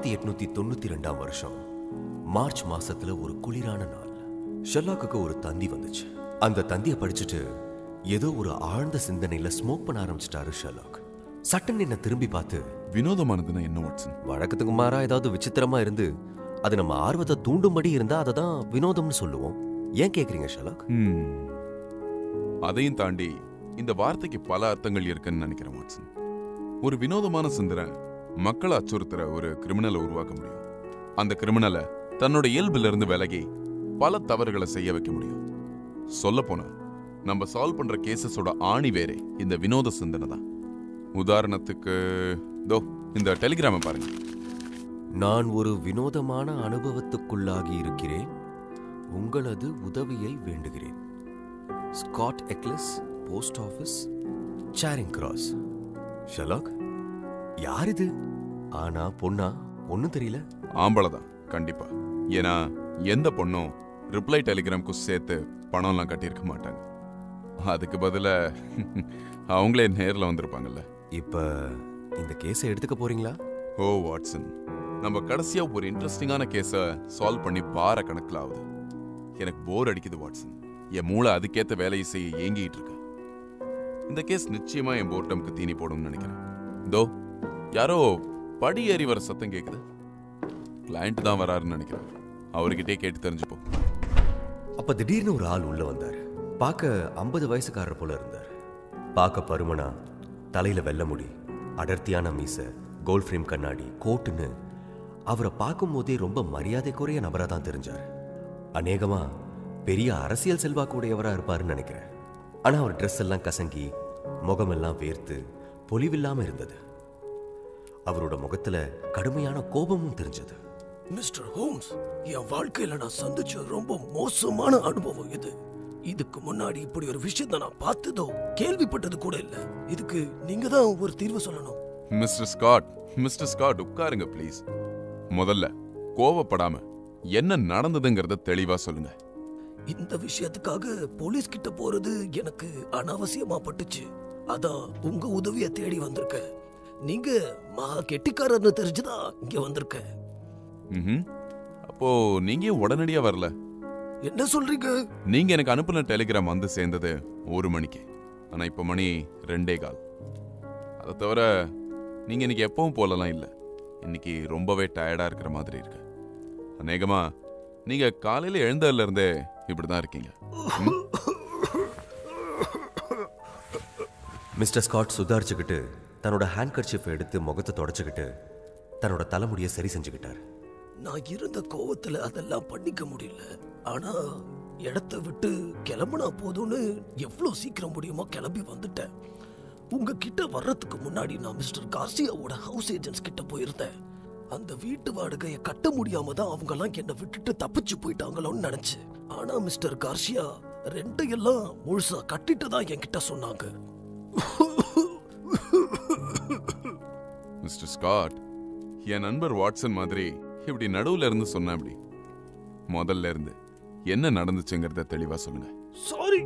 ஆயிரத்தி எட்நூத்தி தொண்ணூத்தி ரெண்டாம் வருஷம் மார்ச் மாசத்துல ஒரு குளிரான நாள் ஷெல்லாக்குக்கு ஒரு தந்தி வந்துச்சு அந்த தந்தியை படிச்சுட்டு ஏதோ ஒரு ஆழ்ந்த சிந்தனையில ஸ்மோக் பண்ண ஆரம்பிச்சிட்டாரு ஷெல்லாக் சட்டன் என்ன திரும்பி பார்த்து வினோதமானதுன்னா என்ன வாட்சன் வழக்கத்துக்கு மாறா ஏதாவது விசித்திரமா இருந்து அது நம்ம ஆர்வத்தை தூண்டும்படி இருந்தா அதை தான் வினோதம்னு சொல்லுவோம் ஏன் கேக்குறீங்க ஷெல்லாக் ம். அதையும் தாண்டி இந்த வார்த்தைக்கு பல அர்த்தங்கள் இருக்குன்னு நினைக்கிறேன் வாட்சன் ஒரு வினோதமான சிந்தனை மக்களை அச்சுறுத்துற ஒரு கிரிமினலை உருவாக்க முடியும் அந்த கிரிமினலை தன்னோட இயல்புல இருந்து விலகி பல தவறுகளை செய்ய வைக்க முடியும் சொல்ல போனா நம்ம சால்வ் பண்ற கேசஸோட ஆணி வேறே இந்த வினோத சிந்தனை தான் உதாரணத்துக்கு தோ இந்த டெலிகிராமை பாருங்க நான் ஒரு வினோதமான அனுபவத்துக்குள்ளாகி இருக்கிறேன் உங்களது உதவியை வேண்டுகிறேன் Scott Eccles post office Charing Cross Sherlock யார் இது ஆனா பொண்ணா ஒன்னும் தெரியல ஆம்பளை தான் கண்டிப்பா ஏன்னா எந்த பொண்ணும் ரிப்ளை டெலிகிராம்க்கு சேர்த்து பணம்லாம் கட்டியிருக்க மாட்டாங்க அதுக்கு பதிலா அவங்களே நேர்ல வந்திருப்பாங்கல்ல இப்ப இந்த கேஸை எடுத்துக்க போறீங்களா ஓ வாட்சன் நம்ம கடைசியா ஒரு இன்ட்ரெஸ்டிங்கான கேஸை சால்வ் பண்ணி பார கணக்கில் ஆகுது எனக்கு போர் அடிக்குது வாட்சன் என் மூளை அதுக்கேத்த வேலையை செய்ய ஏங்கிட்டு இருக்கு இந்த கேஸ் நிச்சயமா என் போர்ட்டம்க்கு தீனி போடும்னு நினைக்கிறேன் தோ யாரோ படி ஏறி வர சத்தம் கேக்குது கிளையண்ட் தான் வராருன்னு நினைக்கிறேன் அவர்கிட்டயே கேட்டு தெரிஞ்சுப்போம் அப்ப திடீர்னு ஒரு ஆள் உள்ள வந்தார் பார்க்க ஐம்பது வயசுக்காரர் போல இருந்தார் பார்க்க பருமனா தலையில வெள்ளை முடி அடர்த்தியான மீசை கோல்ட் ஃப்ரேம் கண்ணாடி கோட்டுன்னு அவரை பார்க்கும் போதே ரொம்ப மரியாதைக்குரிய நபரா தான் தெரிஞ்சார் அநேகமா பெரிய அரசியல் செல்வாக்கு உடையவரா இருப்பாருன்னு நினைக்கிறேன் ஆனா அவர் ட்ரெஸ் எல்லாம் கசங்கி முகமெல்லாம் வேர்த்து பொலிவில்லாம இருந்தது அவரோட முகத்துல கடுமையான கோபமும் தெரிஞ்சது மிஸ்டர் ஹோம்ஸ் என் வாழ்க்கையில நான் சந்திச்ச ரொம்ப மோசமான அனுபவம் இது இதுக்கு முன்னாடி இப்படி ஒரு விஷயத்தை நான் பார்த்ததோ கேள்விப்பட்டது கூட இல்ல இதுக்கு நீங்க தான் ஒரு தீர்வு சொல்லணும் மிஸ்டர் ஸ்காட் மிஸ்டர் ஸ்காட் உட்காருங்க ப்ளீஸ் முதல்ல கோவப்படாம என்ன நடந்ததுங்கிறத தெளிவா சொல்லுங்க இந்த விஷயத்துக்காக போலீஸ் கிட்ட போறது எனக்கு அனாவசியமா பட்டுச்சு அதான் உங்க உதவிய தேடி வந்திருக்கேன் நீங்க மகா கெட்டிக்காரர்னு தெரிஞ்சுதான் இங்க வந்திருக்கேன் ம்ஹும். அப்போ நீங்க ஏன் உடனடியா வரல என்ன சொல்றீங்க நீங்க எனக்கு அனுப்புன டெலிகிராம் வந்து சேர்ந்தது ஒரு மணிக்கு ஆனா இப்ப மணி ரெண்டே கால் அதை தவிர நீங்க இன்னைக்கு எப்பவும் போலலாம் இல்ல இன்னைக்கு ரொம்பவே டயர்டா இருக்கிற மாதிரி இருக்கு அநேகமா நீங்க காலையில எழுந்ததுல இருந்தே இப்படிதான் இருக்கீங்க ம்? மிஸ்டர் ஸ்காட் சுதாரிச்சுக்கிட்டு தன்னோட ஹேண்ட் கர்ச்சிஃபை எடுத்து முகத்தை தொடச்சுக்கிட்டு தன்னோட தலைமுடியை சரி செஞ்சுக்கிட்டார் நான் இருந்த கோவத்துல அதெல்லாம் பண்ணிக்க முடியல ஆனா இடத்த விட்டு கிளம்புனா போதும்னு எவ்வளவு சீக்கிரம் முடியுமோ கிளம்பி வந்துட்டேன் உங்ககிட்ட வர்றதுக்கு முன்னாடி நான் மிஸ்டர் கார்சியாவோட ஹவுஸ் ஏஜென்ட்ஸ் கிட்ட போயிருந்தேன் அந்த வீட்டு வாடகையை கட்ட முடியாம தான் அவங்க எல்லாம் என்னை விட்டுட்டு தப்பிச்சு போயிட்டாங்களோன்னு நினைச்சு ஆனா மிஸ்டர் கார்சியா ரெண்டையெல்லாம் முழுசா கட்டிட்டு தான் என்கிட்ட சொன்னாங்க மிஸ்டர் ஸ்காட் என் நண்பர் வாட்சன் மாதிரி இப்படி நடுவுல இருந்து சொன்ன அப்படி முதல்ல இருந்து என்ன நடந்துச்சுங்கிறத தெளிவா சொல்லுங்க சாரி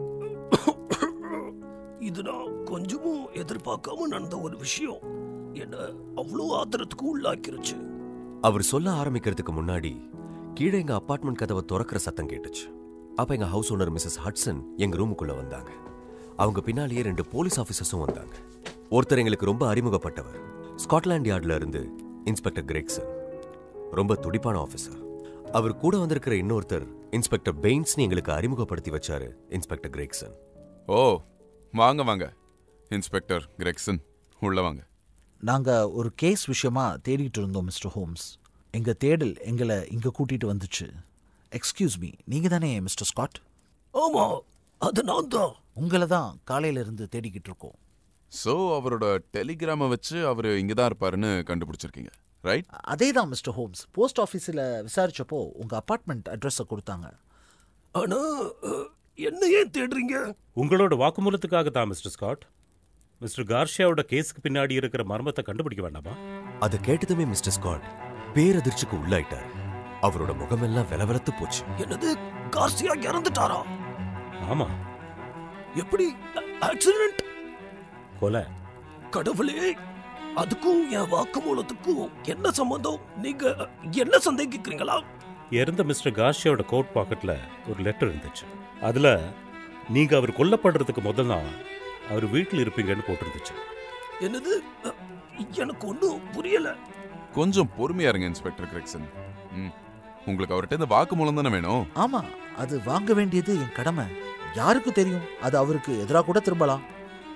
இது நான் கொஞ்சமும் எதிர்பார்க்காம நடந்த ஒரு விஷயம் என்ன அவ்வளோ ஆத்திரத்துக்கு உள்ளாக்கிருச்சு அவர் சொல்ல ஆரம்பிக்கிறதுக்கு முன்னாடி கீழே எங்க அபார்ட்மெண்ட் கதவை திறக்கிற சத்தம் கேட்டுச்சு அப்ப எங்க ஹவுஸ் ஓனர் மிஸ்ஸஸ் ஹட்சன் எங்க ரூமுக்குள்ள வந்தாங்க அவங்க பின்னாலேயே ரெண்டு போலீஸ் ஆபீசர்ஸும் வந்தாங்க ஒருத்தர் எங்களுக்கு ரொம்ப அறிமுகப்பட்டவர் ஸ்காட்லாண்ட் யார்ட்ல இருந்து இன்ஸ்பெக்டர் கிரெக்சன் ரொம்ப துடிப்பான ஆபீசர் அவர் கூட வந்திருக்கிற இன்னொருத்தர் இன்ஸ்பெக்டர் பெயின்ஸ்னு எங்களுக்கு அறிமுகப்படுத்தி வச்சாரு இன்ஸ்பெக்டர் கிரெக்சன் ஓ வாங்க வாங்க இன்ஸ்பெக்டர் கிரெக்சன் உள்ள வாங்க நாங்க ஒரு கேஸ் விஷயமா தேடிட்டு இருந்தோம் மிஸ்டர் ஹோம்ஸ் எங்க தேடல் எங்களை இங்க கூட்டிட்டு வந்துச்சு எக்ஸ்கியூஸ் மீ நீங்க தானே மிஸ்டர் ஸ்காட் ஆமா அது நான் தான் உங்களை தான் காலையில இருந்து தேடிக்கிட்டு இருக்கோம் சோ அவரோட டெலிகிராமை வச்சு அவர் இங்க தான் இருப்பாருன்னு கண்டுபிடிச்சிருக்கீங்க ரைட் அதே தான் மிஸ்டர் ஹோம்ஸ் போஸ்ட் ஆஃபீஸில் விசாரிச்சப்போ உங்க அபார்ட்மெண்ட் அட்ரஸை கொடுத்தாங்க ஆனா அஹ், என்ன ஏன் தேடுறீங்க உங்களோட வாக்குமூலத்துக்காக தான் மிஸ்டர் ஸ்காட் மிஸ்டர் கார்ஷியாவோட கேஸுக்கு பின்னாடி இருக்கிற மர்மத்தை கண்டுபிடிக்க வேண்டாமா அதை கேட்டதுமே மிஸ்டர் ஸ்காட் பேரதிர்ச்சிக்கு உள்ளாயிட்டார் அவரோட முகமெல்லாம் வெலவெலத்து போச்சு என்னது கார்சியா இறந்துட்டாரா ஆமா எப்படி ஆக்சிடென்ட் கொலை கடவுளே அதுக்கும் என் வாக்குமூலத்துக்கும் என்ன சம்பந்தம் நீங்க என்ன சந்தேகிக்கிறீங்களா இறந்த மிஸ்டர் கார்ஷியாவோட கோட் பாக்கெட்ல ஒரு லெட்டர் இருந்துச்சு அதுல நீங்க அவர் கொல்லப்படுறதுக்கு முதல் நாள் அவர் வீட்டில் இருப்பீங்கன்னு போட்டிருந்துச்சு என்னது அ, எனக்கு ஒன்றும் புரியல கொஞ்சம் பொறுமையா இருங்க இன்ஸ்பெக்டர் கிரெக்சன் ம் உங்களுக்கு அவர்கிட்ட இந்த வாக்குமூலம் தானே வேணும் ஆமா அது வாங்க வேண்டியது என் கடமை யாருக்கு தெரியும் அது அவருக்கு எதிராக கூட திரும்பலாம்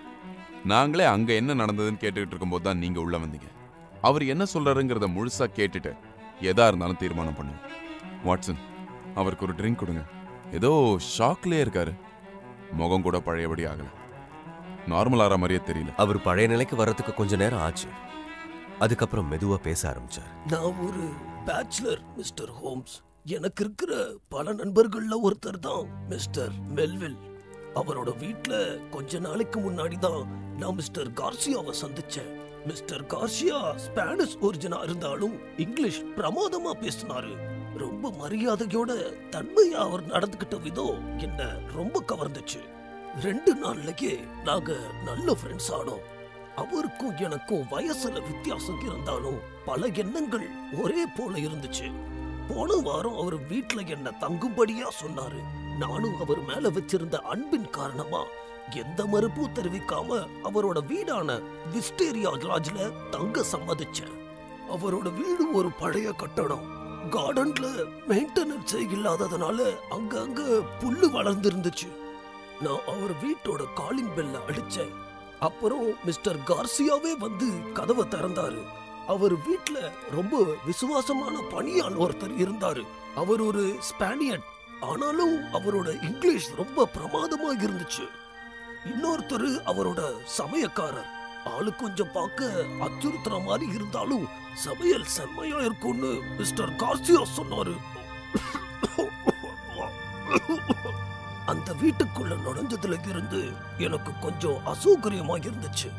நாங்களே அங்க என்ன நடந்ததுன்னு கேட்டுக்கிட்டு இருக்கும்போது தான் நீங்க உள்ள வந்தீங்க அவர் என்ன சொல்றாருங்கிறத முழுசா கேட்டுட்டு எதா இருந்தாலும் தீர்மானம் பண்ணுவோம் வாட்சன் அவருக்கு ஒரு ட்ரிங்க் கொடுங்க ஏதோ ஷாக்லயே இருக்காரு முகம் கூட பழையபடி ஆகல நார்மல் ஆற மாதிரியே தெரியல அவர் பழைய நிலைக்கு வர்றதுக்கு கொஞ்ச நேரம் ஆச்சு அதுக்கப்புறம் மெதுவா பேச ஆரம்பிச்சார் நான் ஒரு பேச்சுலர் மிஸ்டர் ஹோம்ஸ் எனக்கு இருக்கிற பல நண்பர்கள்ல ஒருத்தர் தான் மிஸ்டர் மெல்வில் அவரோட வீட்ல கொஞ்ச நாளைக்கு முன்னாடி தான் நான் மிஸ்டர் கார்சியாவை சந்திச்சேன் மிஸ்டர் கார்சியா ஸ்பானிஷ் ஒரிஜினா இருந்தாலும் இங்கிலீஷ் பிரமாதமா பேசினாரு ரொம்ப மரியாதையோட தன்மையா அவர் நடந்துகிட்ட விதம் என்ன ரொம்ப கவர்ந்துச்சு ரெண்டு நாள்லயே நாங்க நல்ல ஃப்ரெண்ட்ஸ் ஆனோம் அவருக்கும் எனக்கும் வயசுல வித்தியாசம் இருந்தாலும் பல எண்ணங்கள் ஒரே போல இருந்துச்சு போன வாரம் அவர் வீட்ல என்ன தங்கும்படியா சொன்னாரு நானும் அவர் மேல வச்சிருந்த அன்பின் காரணமா எந்த மறுப்பும் தெரிவிக்காம அவரோட வீடான விஸ்டேரியா லாட்ஜ்ல தங்க சம்மதிச்சேன் அவரோட வீடு ஒரு பழைய கட்டடம் கார்டன்ல மெயின்டெனன்ஸ் இல்லாததுனால அங்கங்க புல்லு வளர்ந்திருந்துச்சு நான் அவர் வீட்டோட காலிங் பெல்ல அடிச்சேன் அப்புறம் மிஸ்டர் கார்சியாவே வந்து கதவை திறந்தாரு அவர் வீட்ல ரொம்ப விசுவாசமான பணியாள் ஒருத்தர் இருந்தாரு அவர் ஒரு ஸ்பானியன் ஆனாலும் அவரோட இங்கிலீஷ் ரொம்ப பிரமாதமா இருந்துச்சு இன்னொருத்தர் அவரோட சமயக்காரர் ஆளு கொஞ்சம் பார்க்க அச்சுறுத்துற மாதிரி இருந்தாலும் சமையல் செம்மையா இருக்கும்னு மிஸ்டர் கார்சியா சொன்னாரு அந்த வீட்டுக்குள்ள நுழைஞ்சதுல இருந்து எனக்கு கொஞ்சம் அசௌகரியமா இருந்துச்சு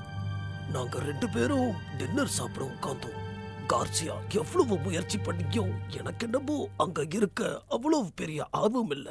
நாங்க ரெண்டு பேரும் டின்னர் சாப்பிட உட்கார்ந்தோம் கார்சியா எவ்வளவு முயற்சி பண்ணியும் எனக்கு என்னமோ அங்க இருக்க அவ்வளவு பெரிய ஆர்வம் இல்ல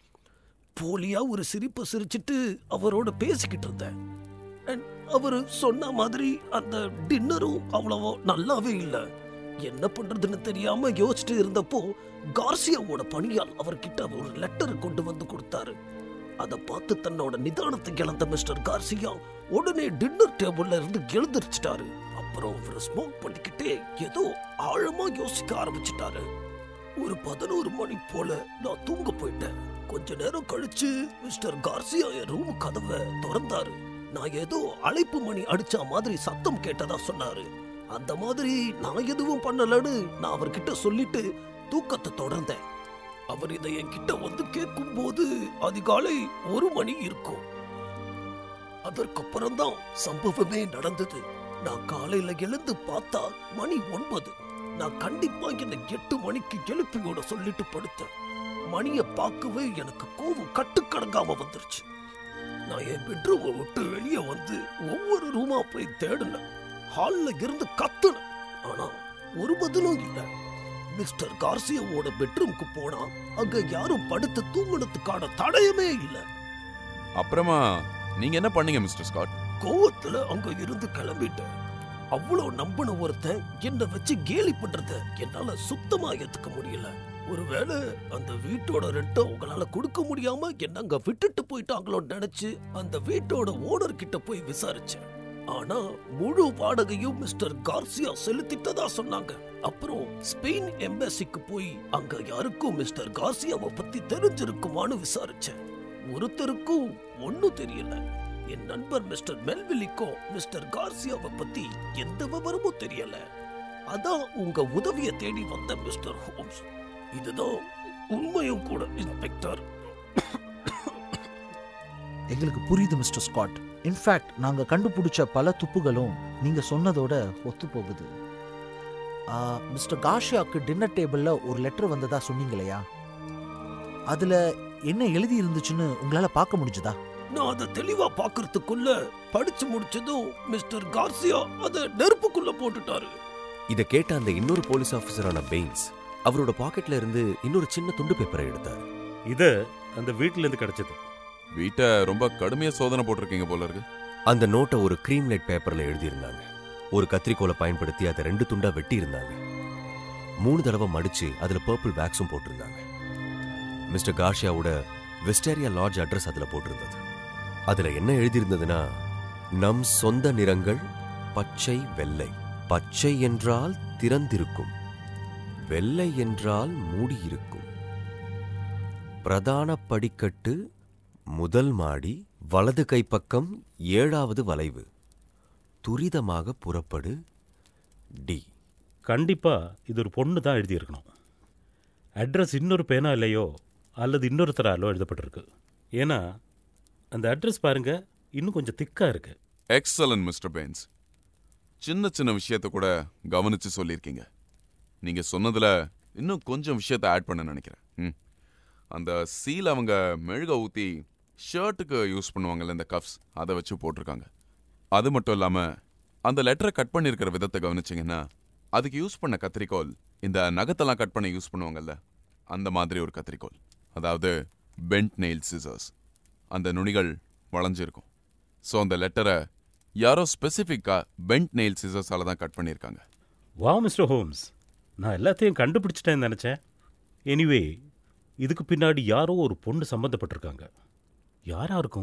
போலியா ஒரு சிரிப்பை சிரிச்சிட்டு அவரோட பேசிக்கிட்டு இருந்தேன் And அவரு சொன்ன மாதிரி அந்த டின்னரும் அவ்வளவோ நல்லாவே இல்ல என்ன பண்றதுன்னு தெரியாம யோசிச்சுட்டு இருந்தப்போ கார்சியாவோட பணியால் அவர்கிட்ட ஒரு லெட்டர் கொண்டு வந்து கொடுத்தாரு அதை பார்த்து தன்னோட நிதானத்தை இழந்த மிஸ்டர் கார்சியா உடனே டின்னர் டேபிள்ல இருந்து எழுந்திருச்சிட்டாரு அப்புறம் அவர் ஸ்மோக் பண்ணிக்கிட்டே ஏதோ ஆழமா யோசிக்க ஆரம்பிச்சிட்டாரு ஒரு பதினோரு மணி போல நான் தூங்க போயிட்டேன் கொஞ்ச நேரம் கழிச்சு மிஸ்டர் கார்சியா என் ரூம் கதவை திறந்தாரு நான் ஏதோ அழைப்பு மணி அடிச்ச மாதிரி சத்தம் கேட்டதா சொன்னாரு அந்த மாதிரி நான் எதுவும் பண்ணலன்னு நான் அவர்கிட்ட சொல்லிட்டு தூக்கத்தை தொடர்ந்தேன் அவர் இதை என்கிட்ட வந்து கேட்கும் போது அதிகாலை ஒரு மணி இருக்கும் அதற்கப்புறம் தான் சம்பவமே நடந்தது நான் காலையில எழுந்து பார்த்தா மணி ஒன்பது நான் கண்டிப்பா என்னை எட்டு மணிக்கு எழுப்பியோட சொல்லிட்டு படுத்தேன் மணிய பார்க்கவே எனக்கு கோவம் கட்டுக்கடங்காம வந்துருச்சு நான் என் பெட்ரூமை விட்டு வெளியே வந்து ஒவ்வொரு ரூமா போய் தேடினேன் ஹால்ல இருந்து கத்துனேன் ஆனா ஒரு பதிலும் இல்ல மிஸ்டர் கார்சியாவோட பெட்ரூம்க்கு போனா அங்க யாரும் படுத்து தூங்குனதுக்கான தடயமே இல்ல அப்புறமா நீங்க என்ன பண்ணீங்க மிஸ்டர் ஸ்காட் கோவத்துல அங்க இருந்து கிளம்பிட்டேன் அவ்வளவு நம்பின ஒருத்தன் என்ன வச்சு கேலி பண்றத என்னால சுத்தமா ஏத்துக்க முடியல ஒருவேளை அந்த வீட்டோட ரெண்ட்டை உங்களால கொடுக்க முடியாம என்ன அங்க விட்டுட்டு போயிட்டாங்களோன்னு நினைச்சு அந்த வீட்டோட ஓனர் கிட்ட போய் விசாரிச்சேன் ஆனா முழு வாடகையும் மிஸ்டர் கார்சியா செலுத்திட்டதா சொன்னாங்க அப்புறம் ஸ்பெயின் எம்பசிக்கு போய் அங்க யாருக்கும் மிஸ்டர் கார்சியாவை பத்தி தெரிஞ்சிருக்குமான்னு விசாரிச்சேன் ஒருத்தருக்கும் ஒண்ணும் தெரியல என் நண்பர் மிஸ்டர் மெல்விலிக்கும் மிஸ்டர் கார்சியாவை பத்தி எந்த விவரமும் தெரியல அதான் உங்க உதவியை தேடி வந்த மிஸ்டர் ஹோம்ஸ் இதுதான் உண்மையும் கூட இன்ஸ்பெக்டர் எங்களுக்கு புரியுது மிஸ்டர் ஸ்காட் இன்ஃபேக்ட் நாங்க கண்டுபிடிச்ச பல துப்புகளும் நீங்க சொன்னதோட ஒத்து போகுது மிஸ்டர் காஷியாக்கு டின்னர் டேபிள்ல ஒரு லெட்டர் வந்ததா சொன்னீங்க இல்லையா அதுல என்ன எழுதி இருந்துச்சுன்னு உங்களால பார்க்க முடிஞ்சதா நான் அதை தெளிவா பாக்குறதுக்குள்ள படிச்சு முடிச்சதும் மிஸ்டர் கார்சியா அதை நெருப்புக்குள்ள போட்டுட்டாரு இதை கேட்ட அந்த இன்னொரு போலீஸ் ஆஃபீஸரான பெயின்ஸ் அவரோட பாக்கெட்ல இருந்து இன்னொரு சின்ன துண்டு பேப்பரை எடுத்தார் இது அந்த வீட்டில இருந்து கிடைச்சது வீட்டை ரொம்ப கடுமையா சோதனை போட்டிருக்கீங்க போல இருக்கு அந்த நோட்டை ஒரு க்ரீம் லைட் பேப்பர்ல எழுதியிருந்தாங்க ஒரு கத்திரிக்கோலை பயன்படுத்தி அதை ரெண்டு துண்டா வெட்டி இருந்தாங்க மூணு தடவை மடிச்சு அதுல பர்பிள் வேக்ஸும் போட்டிருந்தாங்க மிஸ்டர் கார்ஷியாவோட வெஸ்டேரியா லாட்ஜ் அட்ரஸ் அதுல போட்டிருந்தது அதுல என்ன எழுதியிருந்ததுன்னா நம் சொந்த நிறங்கள் பச்சை வெள்ளை பச்சை என்றால் திறந்திருக்கும் வெள்ளை என்றால் மூடியிருக்கும் பிரதான படிக்கட்டு முதல் மாடி வலது கைப்பக்கம் ஏழாவது வளைவு துரிதமாக புறப்படு டி கண்டிப்பாக இது ஒரு பொண்ணு தான் எழுதியிருக்கணும் அட்ரஸ் இன்னொரு பேனா இல்லையோ அல்லது இன்னொருத்தராலோ எழுதப்பட்டிருக்கு ஏன்னா அந்த அட்ரஸ் பாருங்க இன்னும் கொஞ்சம் திக்காக இருக்கு எக்ஸலன்ட் மிஸ்டர் பென்ஸ் சின்ன சின்ன விஷயத்த கூட கவனிச்சு சொல்லியிருக்கீங்க நீங்க சொன்னதுல இன்னும் கொஞ்சம் விஷயத்த ஆட் பண்ண நினைக்கிறேன் ம். அந்த சீல் அவங்க மெழுக ஊத்தி ஷர்ட்டுக்கு யூஸ் பண்ணுவாங்கல்ல இந்த கப்ஸ் அதை வச்சு போட்டிருக்காங்க அது மட்டும் இல்லாம அந்த லெட்டரை கட் பண்ணியிருக்கிற விதத்தை கவனிச்சீங்கன்னா அதுக்கு யூஸ் பண்ண கத்திரிக்கோல் இந்த நகத்தெல்லாம் கட் பண்ண யூஸ் பண்ணுவாங்கல்ல அந்த மாதிரி ஒரு கத்திரிக்கோல் அதாவது பென்ட் நெயில் சிசர்ஸ் அந்த நுனிகள் வளைஞ்சிருக்கும் ஸோ அந்த லெட்டரை யாரோ ஸ்பெசிஃபிக்காக பென்ட் நெயில் சிசர்ஸால தான் கட் பண்ணியிருக்காங்க வா மிஸ்டர் ஹோம்ஸ் நான் எல்லாத்தையும் கண்டுபிடிச்சிட்டேன்னு நினச்சேன் எனிவே இதுக்கு பின்னாடி யாரோ ஒரு பொண்ணு சம்மந்தப்பட்டிருக்காங்க யாரா இருக்கும்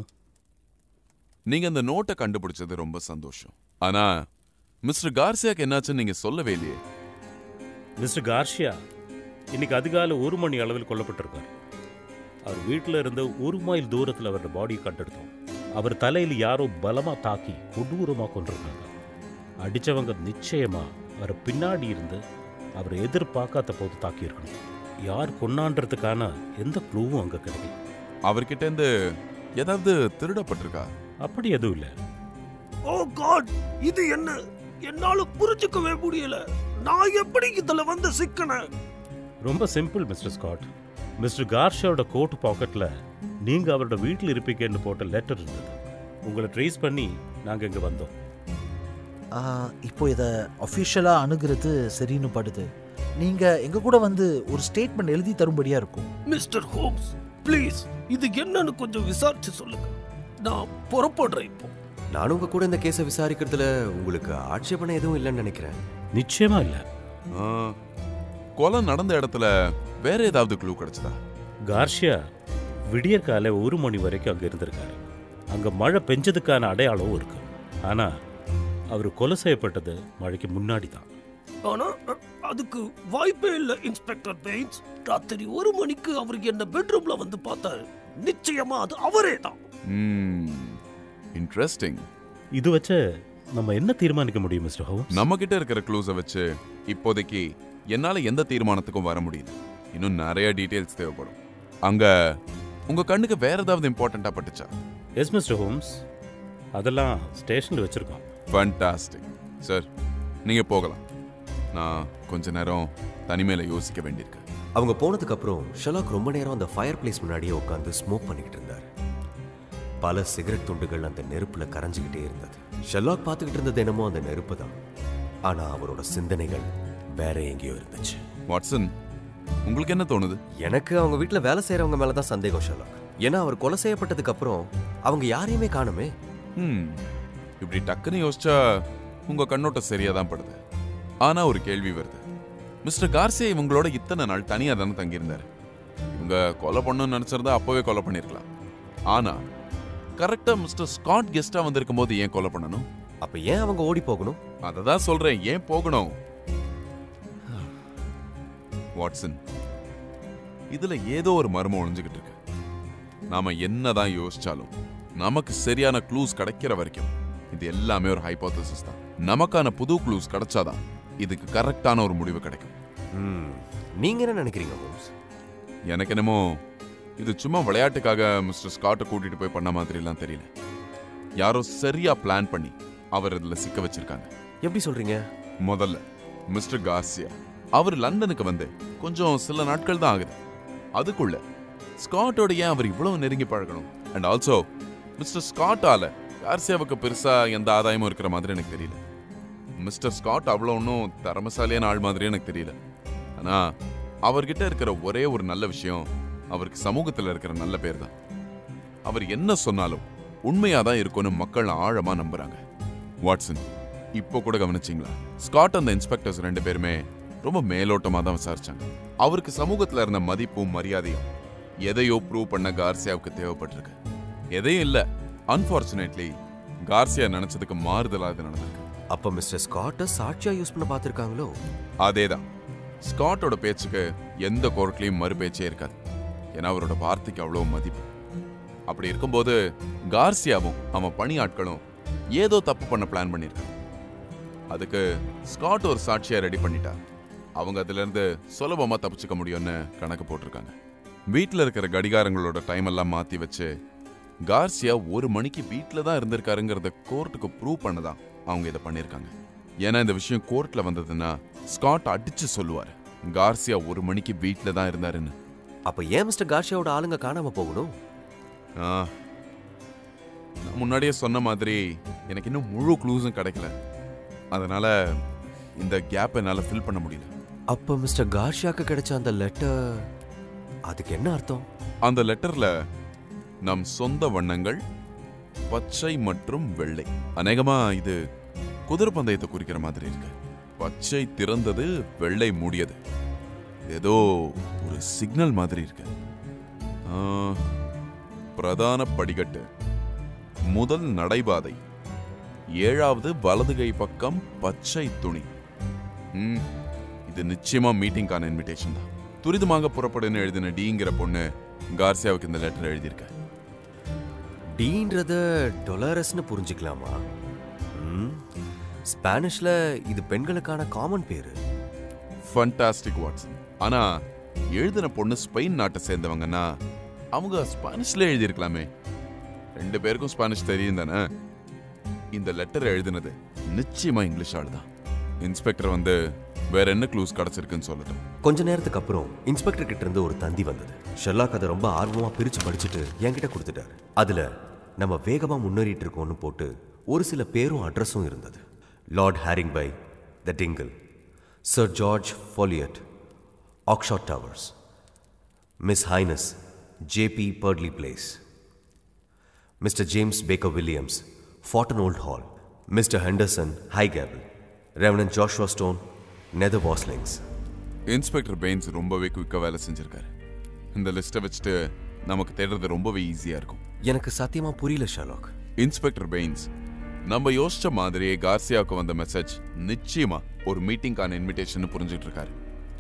நீங்க அந்த நோட்டை கண்டுபிடிச்சது ரொம்ப சந்தோஷம் ஆனா மிஸ்டர் கார்சியாக்கு என்னாச்சுன்னு நீங்க சொல்லவே இல்லையே மிஸ்டர் கார்ஷியா இன்னைக்கு அதிகாலை ஒரு மணி அளவில் கொல்லப்பட்டிருக்கார் அவர் வீட்டில் இருந்து ஒரு மைல் தூரத்தில் அவரோட பாடியை கண்டெடுத்தோம் அவர் தலையில் யாரோ பலமா தாக்கி கொடூரமாக கொண்டிருக்காங்க அடிச்சவங்க நிச்சயமா அவர் பின்னாடி இருந்து அவர் எதிர்பார்க்காத போது தாக்கியிருக்கணும் யார் கொன்னான்றதுக்கான எந்த க்ளூவும் அங்கே கிடைக்கல அவர்கிட்ட இருந்து ஏதாவது திருடப்பட்டிருக்கா அப்படி எதுவும் இல்லை ஓ காட் இது என்ன என்னால புரிஞ்சுக்கவே முடியல நான் எப்படி இதுல வந்து சிக்கினேன் ரொம்ப சிம்பிள் மிஸ்டர் ஸ்காட் மிஸ்டர் கார்ஷியாவோட கோட் பாக்கெட்டில் நீங்கள் அவரோட வீட்டில் இருப்பீங்கன்னு போட்ட லெட்டர் இருந்தது உங்களை ட்ரேஸ் பண்ணி நாங்கள் இங்கே வந்தோம் ஆ, இப்போ இதை அஃபிஷியலாக அணுகிறது சரின்னு படுது நீங்கள் எங்கள் கூட வந்து ஒரு ஸ்டேட்மெண்ட் எழுதி தரும்படியாக இருக்கும் மிஸ்டர் ஹோம்ஸ் ப்ளீஸ் இது என்னன்னு கொஞ்சம் விசாரிச்சு சொல்லுங்க நான் புறப்படுறேன் இப்போ நானும் உங்க கூட இந்த கேஸை விசாரிக்கிறதுல உங்களுக்கு ஆட்சேபனை எதுவும் இல்லைன்னு நினைக்கிறேன் நிச்சயமா இல்லை ஆ, கொலை நடந்த இடத்துல வேற ஏதாவது க்ளூ கிடைச்சதா கார்ஷியா விடியற் காலை ஒரு மணி வரைக்கும் அங்கே இருந்திருக்காரு அங்கே மழை பெஞ்சதுக்கான அடையாளம் இருக்கு ஆனால் அவர் கொலை செய்யப்பட்டது மழைக்கு முன்னாடி தான் ஆனா அ- அதுக்கு வாய்ப்பே இல்ல இன்ஸ்பெக்டர் பெயின்ஸ் ராத்திரி ஒரு மணிக்கு அவர் என்ன பெட்ரூம்ல வந்து பார்த்தாரு நிச்சயமா அது அவரே தான் இன்ட்ரெஸ்டிங் இது வச்சு நம்ம என்ன தீர்மானிக்க முடியும் மிஸ்டர் ஹோம்ஸ் நம்ம கிட்ட இருக்கிற க்ளூஸை வச்சு இப்போதைக்கு என்னால எந்த தீர்மானத்துக்கும் வர முடியல இன்னும் நிறைய டீடைல்ஸ் தேவைப்படும் அங்க உங்க கண்ணுக்கு வேற ஏதாவது இம்பார்ட்டண்டா பட்டுச்சா எஸ் மிஸ்டர் ஹோம்ஸ் அதெல்லாம் ஸ்டேஷனில் வச்சுருக்கோம் ஃபண்டாஸ்டிக் சார் நீங்க போகலாம் நான் கொஞ்ச நேரம் தனிமையில யோசிக்க வேண்டியிருக்கு அவங்க போனதுக்கு அப்புறம் ஷெலாக் ரொம்ப நேரம் அந்த ஃபயர் பிளேஸ் முன்னாடியே உட்காந்து ஸ்மோக் பண்ணிக்கிட்டு இருந்தார் பல சிகரெட் துண்டுகள் அந்த நெருப்புல கரைஞ்சுக்கிட்டே இருந்தது ஷெலாக் பார்த்துக்கிட்டு இருந்தது என்னமோ அந்த நெருப்பு தான் ஆனா அவரோட சிந்தனைகள் வேற எங்கேயோ இருந்துச்சு வாட்சன் உங்களுக்கு என்ன தோணுது எனக்கு அவங்க வீட்டில் வேலை செய்கிறவங்க மேலே தான் சந்தேகம் ஷெலாக் ஏன்னா அவர் கொலை செய்யப்பட்டதுக்கு அப்புறம் அவங்க யாரையுமே காணுமே ம் இப்படி டக்குன்னு யோசிச்சா உங்க கண்ணோட்டம் சரியா தான் படுது ஆனா ஒரு கேள்வி வருது மிஸ்டர் கார்சியா இவங்களோட இத்தனை நாள் தனியா தானே தங்கியிருந்தாரு இவங்க கொலை பண்ணணும்னு நினைச்சிருந்தா அப்பவே கொலை பண்ணிருக்கலாம் ஆனா கரெக்டா மிஸ்டர் ஸ்காட் கெஸ்டா வந்திருக்கும் போது ஏன் கொலை பண்ணணும் அப்ப ஏன் அவங்க ஓடி போகணும் அதை தான் சொல்றேன் ஏன் போகணும் வாட்சன் இதுல ஏதோ ஒரு மர்மம் ஒளிஞ்சுகிட்டு இருக்கு நாம என்னதான் யோசிச்சாலும் நமக்கு சரியான க்ளூஸ் கிடைக்கிற வரைக்கும் இது எல்லாமே ஒரு ஹைபோதசிஸ் தான் நமக்கான புது க்ளூஸ் கிடைச்சாதான் இதுக்கு கரெக்டான ஒரு முடிவு கிடைக்கும் ம், நீங்க என்ன நினைக்கிறீங்க ஹோம்ஸ் எனக்கு என்னமோ இது சும்மா விளையாட்டுக்காக மிஸ்டர் ஸ்காட்டை கூட்டிட்டு போய் பண்ண மாதிரிலாம் தெரியல யாரோ சரியா பிளான் பண்ணி அவர் இதுல சிக்க வச்சிருக்காங்க எப்படி சொல்றீங்க முதல்ல மிஸ்டர் கார்சியா அவர் லண்டனுக்கு வந்து கொஞ்சம் சில நாட்கள் தான் ஆகுது அதுக்குள்ள ஸ்காட்டோட ஏன் அவர் இவ்வளவு நெருங்கி பழகணும் அண்ட் ஆல்சோ மிஸ்டர் ஸ்காட்டால கார்சியாவுக்கு பெருசா எந்த ஆதாயமும் இருக்கிற மாதிரி எனக்கு தெரியல மிஸ்டர் ஸ்காட் அவ்வளோ ஒன்றும் திறமசாலியான ஆள் மாதிரி எனக்கு தெரியல ஆனா அவர்கிட்ட இருக்கிற ஒரே ஒரு நல்ல விஷயம் அவருக்கு சமூகத்துல இருக்கிற நல்ல பேர் தான் அவர் என்ன சொன்னாலும் உண்மையா தான் இருக்கும்னு மக்கள் ஆழமா நம்புறாங்க வாட்சன் இப்போ கூட கவனிச்சிங்களா ஸ்காட் அந்த இன்ஸ்பெக்டர்ஸ் ரெண்டு பேருமே ரொம்ப மேலோட்டமா தான் விசாரிச்சாங்க அவருக்கு சமூகத்துல இருந்த மதிப்பும் மரியாதையும் எதையோ ப்ரூவ் பண்ண கார்சியாவுக்கு தேவைப்பட்டிருக்கு எதையும் இல்ல அன்பார்ச்சுனேட்லி கார்சியா நினைச்சதுக்கு மாறுதலா இது நடந்திருக்கு அப்ப மிஸ்டர் ஸ்காட்டை சாட்சியா யூஸ் பண்ண பார்த்திருக்காங்களோ அதேதான் ஸ்காட்டோட பேச்சுக்கு எந்த கோர்ட்லயும் மறு பேச்சே இருக்காது ஏன்னா அவரோட வார்த்தைக்கு அவ்வளவு மதிப்பு அப்படி இருக்கும்போது கார்சியாவும் அவன் பணியாட்களும் ஏதோ தப்பு பண்ண பிளான் பண்ணிருக்காங்க அதுக்கு ஸ்காட் ஒரு சாட்சியா ரெடி பண்ணிட்டா அவங்க அதுல இருந்து சுலபமா தப்பிச்சுக்க முடியும்னு கணக்கு போட்டிருக்காங்க வீட்ல இருக்கிற கடிகாரங்களோட டைம் எல்லாம் மாத்தி வச்சு கார்சியா ஒரு மணிக்கு வீட்ல தான் இருந்திருக்காருங்கிறத கோர்ட்டுக்கு ப்ரூவ் பண்ணதான் அவங்க இதை பண்ணிருக்காங்க ஏன்னா இந்த விஷயம் கோர்ட்ல வந்ததுன்னா ஸ்காட் அடிச்சு சொல்லுவார் கார்சியா ஒரு மணிக்கு வீட்ல தான் இருந்தாருன்னு அப்ப ஏன் மிஸ்டர் கார்ஷியாவோட ஆளுங்க காணாம போகணும் ஆ. நான் முன்னாடியே சொன்ன மாதிரி எனக்கு இன்னும் முழு க்ளூஸும் கிடைக்கல அதனால இந்த கேப் என்னால ஃபில் பண்ண முடியல அப்ப மிஸ்டர் கார்ஷியாக்கு கிடைச்ச அந்த லெட்டர் அதுக்கு என்ன அர்த்தம் அந்த லெட்டர்ல நம் சொந்த வண்ணங்கள் பச்சை மற்றும் வெள்ளை அநேகமா இது குதிரை பந்தயத்தை குறிக்கிற மாதிரி இருக்கு பச்சை திறந்தது வெள்ளை மூடியது ஏதோ ஒரு சிக்னல் மாதிரி இருக்கு ஆ, பிரதான படிக்கட்டு முதல் நடைபாதை ஏழாவது வலதுகை பக்கம் பச்சை துணி ம், இது நிச்சயமா மீட்டிங்கான இன்விடேஷன் தான் துரிதமாக புறப்படுன்னு எழுதின டிங்கிற பொண்ணு கார்சியாவுக்கு இந்த லெட்டர் எழுதியிருக்க டீன்றத டொலாரஸ்னு புரிஞ்சுக்கலாமா ம், ஸ்பானிஷ்ல இது பெண்களுக்கான காமன் பேரு ஃபண்டாஸ்டிக் வாட்சன் ஆனா எழுதின பொண்ணு ஸ்பெயின் நாட்டை சேர்ந்தவங்கன்னா அவங்க ஸ்பானிஷ்ல எழுதியிருக்கலாமே ரெண்டு பேருக்கும் ஸ்பானிஷ் தெரியும் தானே இந்த லெட்டர் எழுதினது நிச்சயமா இங்கிலீஷ் ஆளு தான் இன்ஸ்பெக்டர் வந்து வேற என்ன க்ளூஸ் கிடைச்சிருக்குன்னு சொல்லட்டும் கொஞ்ச நேரத்துக்கு அப்புறம் இன்ஸ்பெக்டர் கிட்ட இருந்து ஒரு தந்தி வந்தது ஷெர்லாக் அதை ரொம்ப ஆர்வமா பிரிச்சு படிச்சுட்டு என்கிட்ட கொடுத்துட்டாரு அதுல நம்ம வேகமா முன்னேறிட்டு இருக்கோம்னு போட்டு ஒரு சில பேரும் அட்ரஸும் இருந்தது Lord Harringby the Dingle sir George Ffolliott Oxshott Towers miss Hynes JP Purdey Place mister James Baker Williams Forton Old Hall mister Henderson High Gable reverend Joshua Stone Nether Walslings inspector Baynes ரொம்பவே குயிக்கா வேலை செஞ்சிருக்காரு இந்த லிஸ்ட்டை வச்சுட்டு நமக்கு தேடுறது ரொம்பவே ஈஸியா இருக்கும் எனக்கு சத்தியமா புரியல ஷாலாக் இன்ஸ்பெக்டர் பெயின்ஸ் நம்ம யோசிச்ச மாதிரியே கார்சியாவுக்கு வந்த மெசேஜ் நிச்சயமா ஒரு மீட்டிங்கான இன்விடேஷன் புரிஞ்சுட்டு இருக்காரு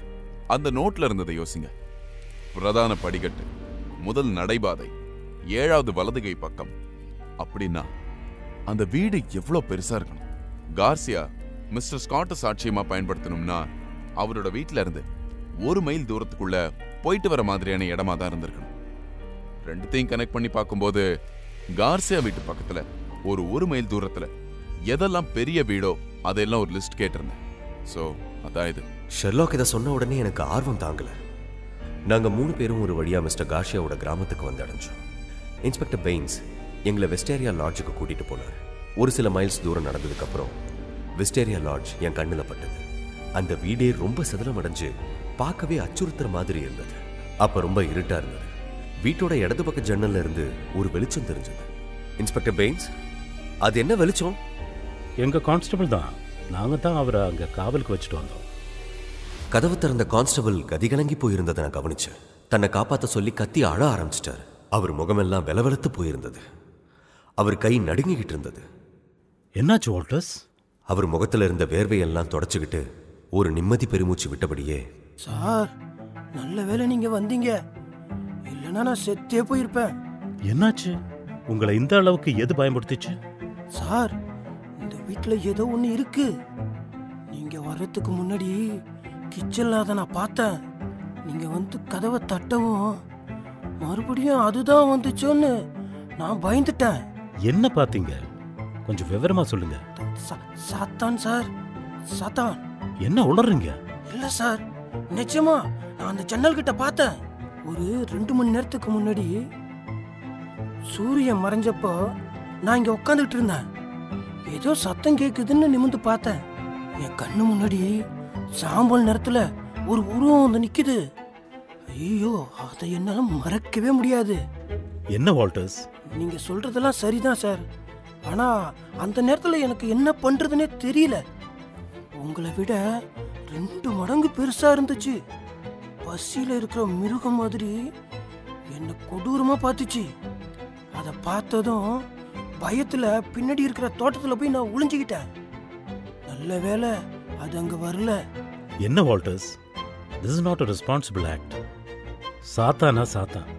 அந்த நோட்ல இருந்ததை யோசிங்க பிரதான படிக்கட்டு முதல் நடைபாதை ஏழாவது வலதுகை பக்கம் அப்படின்னா அந்த வீடு எவ்வளவு பெருசா இருக்கணும் கார்சியா மிஸ்டர் ஸ்காட்டை சாட்சியமா பயன்படுத்தணும்னா அவரோட வீட்ல இருந்து ஒரு மைல் தூரத்துக்குள்ள போயிட்டு வர மாதிரியான இடமா தான் இருந்திருக்கணும் ரெண்டுத்தையும் கனெக்ட் பண்ணி பார்க்கும்போது கார்சியா வீட்டு பக்கத்துல ஒரு ஒரு மைல் தூரத்துல எதெல்லாம் பெரிய வீடோ அதெல்லாம் ஒரு லிஸ்ட் கேட்டிருந்தேன் சோ அதான் இது ஷெர்லாக் இதை சொன்ன உடனே எனக்கு ஆர்வம் தாங்கல நாங்க மூணு பேரும் ஒரு வழியா மிஸ்டர் கார்ஷியாவோட கிராமத்துக்கு வந்து அடைஞ்சோம் இன்ஸ்பெக்டர் பெயின்ஸ் எங்களை வெஸ்டேரியா லாட்ஜுக்கு கூட்டிட்டு போனார் ஒரு சில மைல்ஸ் தூரம் நடந்ததுக்கு அப்புறம் வெஸ்டேரியா லாட்ஜ் என் கண்ணுல பட்டது அந்த வீடே ரொம்ப சிதலமடைஞ்சு பார்க்கவே அச்சுறுத்துற மாதிரி இருந்தது அப்ப ரொம்ப இருட்டா இருந்தது வீட்டோட இடது பக்க ஜன்னல்ல இருந்து ஒரு வெளிச்சம் தெரிஞ்சது இன்ஸ்பெக்டர் பெயின்ஸ் அது என்ன வெளிச்சம் எங்க கான்ஸ்டபிள் தான் நாங்க தான் அவரை அங்க காவலுக்கு வச்சுட்டு வந்தோம் கதவு திறந்த கான்ஸ்டபிள் கதிகலங்கி போயிருந்ததை நான் கவனிச்சேன் தன்னை காப்பாத்த சொல்லி கத்தி அழ ஆரம்பிச்சிட்டார் அவர் முகமெல்லாம் வெலவெலத்து போயிருந்தது அவர் கை நடுங்கிக்கிட்டு இருந்தது என்னாச்சு வால்டர்ஸ் அவர் முகத்துல இருந்த வேர்வையெல்லாம் தொடச்சுக்கிட்டு ஒரு நிம்மதி பெருமூச்சு விட்டபடியே சார் நல்ல வேளை நீங்க வந்தீங்க இல்லைன்னா நான் செத்தே போயிருப்பேன் என்னாச்சு உங்களை இந்த அளவுக்கு எது பயன்படுத்திச்சு சார் இந்த வீட்டில் ஏதோ ஒன்று இருக்கு நீங்க வர்றதுக்கு முன்னாடி கிச்சன்ல அதை நான் பார்த்தேன் நீங்க வந்து கதவை தட்டவும் மறுபடியும் அதுதான் வந்துச்சோன்னு நான் பயந்துட்டேன் என்ன பார்த்தீங்க கொஞ்சம் விவரமா சொல்லுங்க சா- சாத்தான் சார் சாத்தான் என்ன உளறீங்க இல்ல சார் நிச்சயமா நான் அந்த ஜன்னல் கிட்ட பார்த்தேன் ஒரு ரெண்டு மணி நேரத்துக்கு முன்னாடி சூரியன் மறைஞ்சப்போ நான் இங்க உட்காந்துட்டு இருந்தேன் ஏதோ சத்தம் கேக்குதுன்னு நிமிந்து பார்த்தேன் என் கண்ணு முன்னாடி சாம்பல் நேரத்துல ஒரு உருவம் வந்து நிக்குது ஐயோ அதை என்னால மறக்கவே முடியாது என்ன வால்டர்ஸ் நீங்க சொல்றதெல்லாம் சரிதான் சார் ஆனா அந்த நேரத்துல எனக்கு என்ன பண்றதுனே தெரியல உங்களை விட ரெண்டு மடங்கு பெருசா இருந்துச்சு பசியில இருக்கிற மிருகம் மாதிரி என்ன கொடூரமா பார்த்துச்சு அதை பார்த்ததும் பயத்துல பின்னாடி இருக்கிற தோட்டத்துல போய் நான் ஒளிஞ்சுக்கிட்டேன் நல்ல வேளை அது அங்க வரல என்ன Walters this is not a responsible act சாத்தானா சாத்தான்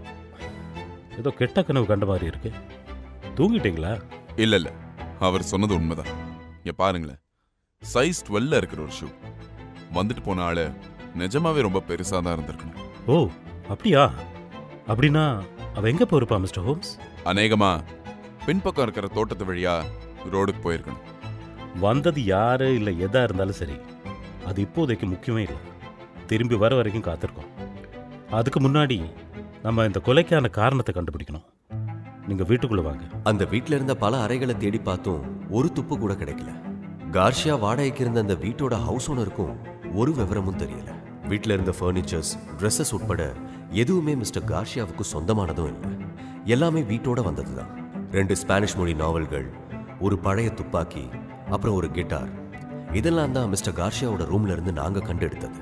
ஏதோ கெட்ட கனவு கண்ட மாதிரி இருக்கு தூங்கிட்டீங்களா இல்ல இல்ல அவர் சொன்னது உண்மைதான் இங்க பாருங்களேன் சைஸ் டுவெல்ல இருக்கிற ஒரு ஷூ வந்துட்டு போன ஆளு நிஜமாவே ரொம்ப பெருசா தான் இருந்திருக்கணும் ஓ அப்படியா அப்படின்னா அவ எங்க போயிருப்பா மிஸ்டர் ஹோம்ஸ் அநேகமா பின்பக்கம் இருக்கிற தோட்டத்து வழியா ரோடுக்கு போயிருக்கணும் வந்தது யாரு இல்லை எதா இருந்தாலும் சரி அது இப்போதைக்கு முக்கியமே இல்லை திரும்பி வர வரைக்கும் காத்திருக்கோம் அதுக்கு முன்னாடி நம்ம இந்த கொலைக்கான காரணத்தை கண்டுபிடிக்கணும் நீங்க வீட்டுக்குள்ள வாங்க அந்த வீட்ல இருந்த பல அறைகளை தேடி பார்த்தும் ஒரு துப்பு கூட கிடைக்கல கார்ஷியா வாடகைக்கு இருந்த அந்த வீட்டோட ஹவுஸ் ஓனருக்கும் ஒரு விவரமும் தெரியல வீட்ல இருந்த ஃபர்னிச்சர்ஸ் ட்ரெஸ்ஸஸ் உட்பட எதுவுமே மிஸ்டர் கார்ஷியாவுக்கு சொந்தமானதும் இல்லை எல்லாமே வீட்டோட வந்ததுதான் ரெண்டு ஸ்பானிஷ் மொழி நாவல்கள் ஒரு பழைய துப்பாக்கி அப்புறம் ஒரு கிட்டார் இதெல்லாம் தான் மிஸ்டர் கார்ஷியாவோட ரூம்ல இருந்து நாங்க கண்டெடுத்தது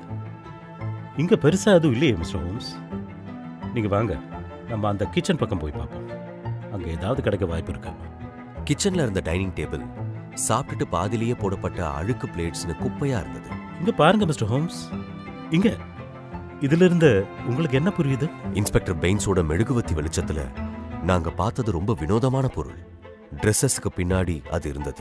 இங்க பெருசா எதுவும் இல்லையே மிஸ்டர் ஹோம்ஸ் நீங்க வாங்க நம்ம அந்த கிச்சன் பக்கம் போய் பார்ப்போம் அங்க ஏதாவது கிடைக்க வாய்ப்பு இருக்கா கிச்சன்ல இருந்த டைனிங் டேபிள் சாப்பிட்டுட்டு பாதிலேயே போடப்பட்ட அழுக்கு பிளேட்ஸ்னு குப்பையா இருந்தது இங்க பாருங்க மிஸ்டர் ஹோம்ஸ் இங்க இதுல இருந்து உங்களுக்கு என்ன புரியுது இன்ஸ்பெக்டர் பெயின்ஸோட மெழுகுவத்தி வெளிச்சத்துல நாங்க பார்த்தது ரொம்ப வினோதமான பொருள் ட்ரெஸ்ஸஸ்க்கு பின்னாடி அது இருந்தது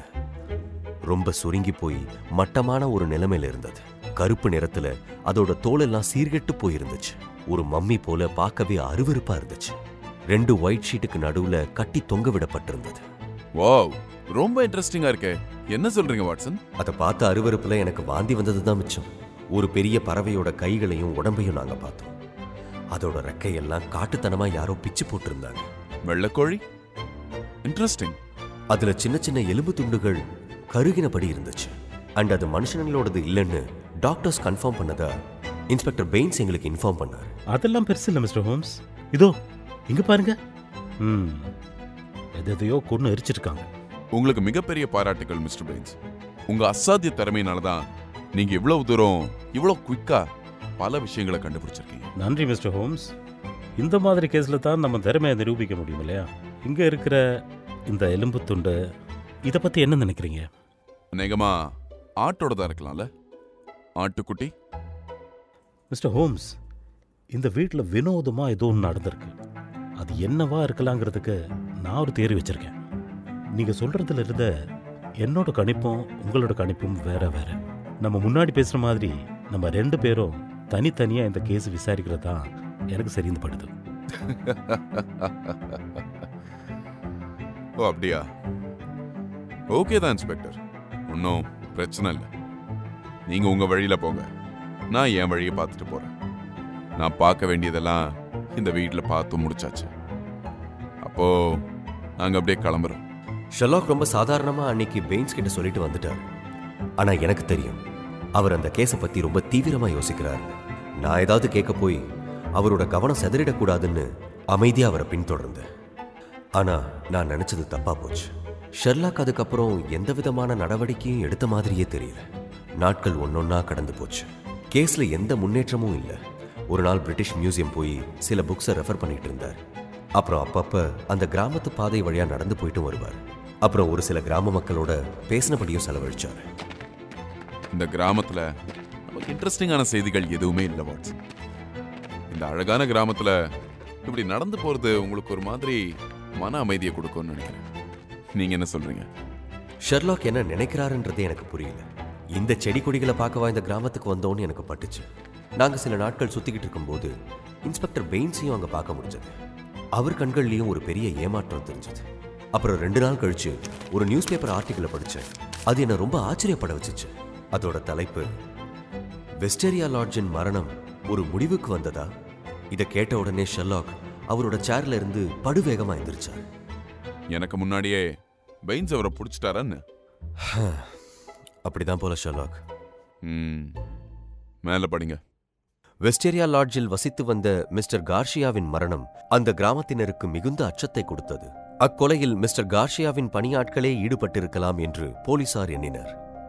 ரொம்ப சுருங்கி போய் மட்டமான ஒரு நிலைமையில இருந்தது கருப்பு நிறத்துல அதோட தோலெல்லாம் சீர்கெட்டு போயிருந்துச்சு ஒரு மம்மி போல பார்க்கவே அருவருப்பா இருந்துச்சு ரெண்டு ஒயிட் ஷீட்டுக்கு நடுவுல கட்டி தொங்க விடப்பட்டிருந்தது வாவ் ரொம்ப இன்ட்ரெஸ்டிங்கா இருக்கே என்ன சொல்றீங்க வாட்சன் அதை பார்த்த அருவருப்புல எனக்கு வாந்தி வந்ததுதான் மிச்சம் ஒரு பெரிய பறவையோட கைகளையும் உடம்பையும் நாங்க பார்த்தோம் அதோட ரெக்கையெல்லாம் காட்டுத்தனமா யாரோ பிச்சு போட்டிருந்தாங்க வெள்ளக்கோழி இன்ட்ரெஸ்டிங் அதுல சின்ன சின்ன எலும்பு துண்டுகள் கருகினபடி இருந்துச்சு அண்ட் அது மனுஷங்களோடது இல்லைன்னு டாக்டர்ஸ் கன்ஃபார்ம் பண்ணதா இன்ஸ்பெக்டர் பெயின்ஸ் எங்களுக்கு இன்ஃபார்ம் பண்ணார் அதெல்லாம் பெருசு இல்லை மிஸ்டர் ஹோம்ஸ் இதோ இங்க பாருங்க ம் எது எதையோ கொண்டு எரிச்சிருக்காங்க உங்களுக்கு மிகப்பெரிய பாராட்டுகள் மிஸ்டர் பெயின்ஸ் உங்க அசாத்திய திறமையினால தான் நீங்க இவ்வளவு தூரம் இவ்வளவு குயிக்கா பல விஷயங்களை கண்டுபிடிச்சிருக்கீங்க நன்றி மிஸ்டர் ஹோம்ஸ் இந்த மாதிரி கேஸில் தான் நம்ம திறமையை நிரூபிக்க முடியும் இல்லையா இங்கே இருக்கிற இந்த எலும்பு துண்டு இதை பற்றி என்ன நினைக்கிறீங்க அநேகமா ஆட்டோட தான் இருக்கலாம்ல ஆட்டுக்குட்டி மிஸ்டர் ஹோம்ஸ் இந்த வீட்டில் வினோதமாக ஏதோ ஒன்று நடந்திருக்கு அது என்னவா இருக்கலாங்கிறதுக்கு நான் ஒரு தேர்வு வச்சிருக்கேன் நீங்கள் சொல்கிறதுல இருந்த என்னோட கணிப்பும் உங்களோட கணிப்பும் வேற வேற நம்ம முன்னாடி பேசுகிற மாதிரி நம்ம ரெண்டு பேரும் தனித்தனியாக இந்த கேஸ் விசாரிக்கிறது தான் எனக்கு சரிந்து படுது ஓ அப்படியா ஓகே தான் இன்ஸ்பெக்டர் ஒன்றும் பிரச்சனை இல்லை நீங்க உங்க வழியில போங்க நான் என் வழியை பார்த்துட்டு போறேன் நான் பார்க்க வேண்டியதெல்லாம் இந்த வீட்டில் பார்த்து முடிச்சாச்சு அப்போ நாங்க அப்படியே கிளம்புறோம் ஷெல்லாக் ரொம்ப சாதாரணமா அன்னைக்கு பெயின்ஸ் கிட்ட சொல்லிட்டு வந்துட்டார் ஆனா எனக்கு தெரியும் அவர் அந்த கேஸை பத்தி ரொம்ப தீவிரமா யோசிக்கிறார் நான் ஏதாவது கேட்க போய் அவரோட கவனம் சிதறிடக்கூடாதுன்னு அமைதியா அவரை பின்தொடர்ந்தேன் ஆனா நான் நினைச்சது தப்பா போச்சு ஷெர்லாக் அதுக்கப்புறம் எந்த விதமான நடவடிக்கையும் எடுத்த மாதிரியே தெரியல நாட்கள் ஒன்னொன்னா கடந்து போச்சு கேஸ்ல எந்த முன்னேற்றமும் இல்லை ஒரு நாள் பிரிட்டிஷ் மியூசியம் போய் சில புக்ஸை ரெஃபர் பண்ணிட்டு இருந்தார் அப்புறம் அப்பப்ப அந்த கிராமத்து பாதை வழியா நடந்து போயிட்டும் வருவார் அப்புறம் ஒரு சில கிராம மக்களோட பேசினபடியும் செலவழிச்சார் இந்த கிராமத்துல நமக்கு இன்ட்ரெஸ்டிங்கான செய்திகள் எதுவுமே இல்லை வாட்ஸ் இந்த அழகான கிராமத்துல இப்படி நடந்து போறது உங்களுக்கு ஒரு மாதிரி மன அமைதியை கொடுக்கும்னு நினைக்கிறேன் நீங்க என்ன சொல்றீங்க ஷெர்லாக் என்ன நினைக்கிறாருன்றது எனக்கு புரியல இந்த செடி கொடிகளை பார்க்கவா இந்த கிராமத்துக்கு வந்தோன்னு எனக்கு பட்டுச்சு நாங்க சில நாட்கள் சுத்திக்கிட்டு இருக்கும்போது இன்ஸ்பெக்டர் பெயின்ஸையும் அங்க பார்க்க முடிஞ்சது அவர் கண்கள்லயும் ஒரு பெரிய ஏமாற்றம் தெரிஞ்சது அப்புறம் ரெண்டு நாள் கழிச்சு ஒரு நியூஸ் பேப்பர் ஆர்டிக்கலை படிச்சேன் அது என்ன ரொம்ப ஆச்சரியப்பட வச்சுச்சு அதோட தலைப்பு வெஸ்டேரியா லாட்ஜின் மரணம் ஒரு முடிவுக்கு வந்ததா இதை கேட்ட உடனே ஷெர்லாக் அவரோட சேர்ல இருந்து படுவேகமா எந்திரிச்சார் எனக்கு முன்னாடியே பெயின்ஸ் அவரை பிடிச்சிட்டாரான்னு அப்படிதான் போல ஷெர்லாக் ம் மேலே படிங்க வெஸ்டேரியா லாட்ஜில் வசித்து வந்த மிஸ்டர் கார்ஷியாவின் மரணம் அந்த கிராமத்தினருக்கு மிகுந்த அச்சத்தை கொடுத்தது அக்கொலையில் மிஸ்டர் கார்ஷியாவின் பணியாட்களே ஈடுபட்டிருக்கலாம் என்று போலீசார் எண்ணினர்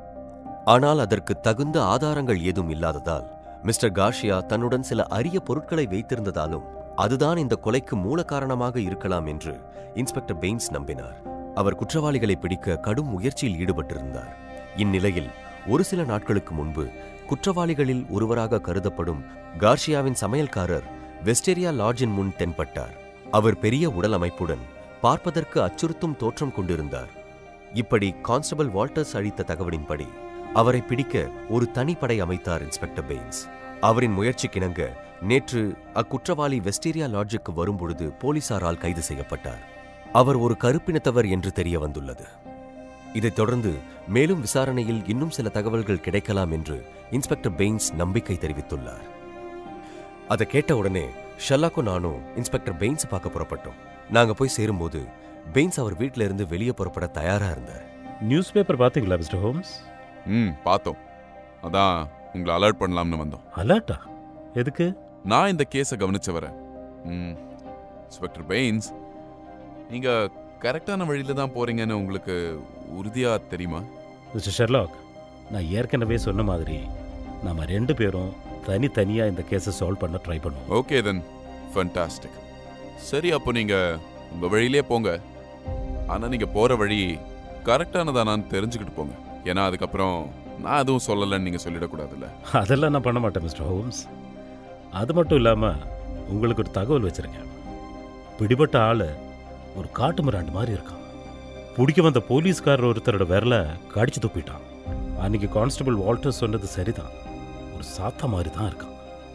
ஆனால் அதற்கு தகுந்த ஆதாரங்கள் ஏதும் இல்லாததால் மிஸ்டர் கார்ஷியா தன்னுடன் சில அரிய பொருட்களை வைத்திருந்ததாலும் அதுதான் இந்த கொலைக்கு மூல காரணமாக இருக்கலாம் என்று இன்ஸ்பெக்டர் பெயின்ஸ் நம்பினார் அவர் குற்றவாளிகளை பிடிக்க கடும் முயற்சியில் ஈடுபட்டிருந்தார் இந்நிலையில் ஒரு சில நாட்களுக்கு முன்பு குற்றவாளிகளில் ஒருவராக கருதப்படும் கார்ஷியாவின் சமையல்காரர் வெஸ்டேரியா லாட்ஜின் முன் தென்பட்டார் அவர் பெரிய உடல் அமைப்புடன் பார்ப்பதற்கு அச்சுறுத்தும் தோற்றம் கொண்டிருந்தார் இப்படி கான்ஸ்டபிள் வால்டர்ஸ் அளித்த தகவலின்படி அவரை பிடிக்க ஒரு தனிப்படை அமைத்தார் இன்ஸ்பெக்டர் பெயின்ஸ் அவரின் முயற்சிக்கிணங்க நேற்று அக்குற்றவாளி வெஸ்டீரியா லாட்ஜுக்கு வரும்பொழுது போலீசாரால் கைது செய்யப்பட்டார் அவர் ஒரு கருப்பினத்தவர் என்று தெரிய வந்துள்ளது இதைத் தொடர்ந்து மேலும் விசாரணையில் இன்னும் சில தகவல்கள் கிடைக்கலாம் என்று இன்ஸ்பெக்டர் பெயின்ஸ் நம்பிக்கை தெரிவித்துள்ளார் அதை கேட்ட உடனே ஷெல்லாக்கும் நானும் இன்ஸ்பெக்டர் பெயின்ஸ் பார்க்க புறப்பட்டோம் நாங்க போய் சேரும்போது பெயின்ஸ் அவர் வீட்ல இருந்து வெளியே புறப்பட தயாரா இருந்தார் நியூஸ் பேப்பர் பார்த்தீங்களா மிஸ்டர் ஹோம்ஸ் ம் பார்த்தோம் அதான் உங்களை அலர்ட் பண்ணலாம்னு வந்தோம் அலர்ட்டா எதுக்கு நான் இந்த கேஸை கவனிச்சவர ம் இன்ஸ்பெக்டர் பெயின்ஸ் நீங்க கரெக்டான வழியில தான் போறீங்கன்னு உங்களுக்கு உறுதியா தெரியுமா மிஸ்டர் ஷெர்லாக் நான் ஏற்கனவே சொன்ன மாதிரி நாம ரெண்டு பேரும் தனித்தனியாக இந்த கேஸை சால்வ் பண்ண ட்ரை பண்ணுவோம் ஓகே தென் ஃபண்டாஸ்டிக் சரி அப்போ நீங்க உங்க வழியிலே போங்க ஆனா நீங்க போற வழி கரெக்டானதானான்னு தெரிஞ்சுக்கிட்டு போங்க ஏன்னா அதுக்கப்புறம் நான் எதுவும் சொல்லலைன்னு நீங்க சொல்லிடக்கூடாதுல்ல அதெல்லாம் நான் பண்ண மாட்டேன் மிஸ்டர் ஹோம்ஸ் அது மட்டும் இல்லாமல் உங்களுக்கு ஒரு தகவல் வச்சிருக்கேன் பிடிபட்ட ஆள் ஒரு காட்டு மிராண்டு மாதிரி இருக்கான் பிடிக்க வந்த போலீஸ்காரர் ஒருத்தரோட விரலை கடிச்சு துப்பிட்டான் அன்னைக்கு கான்ஸ்டபிள் வால்டர் சொன்னது சரிதான் ஒரு சாத்தா மாதிரி தான் இருக்கான்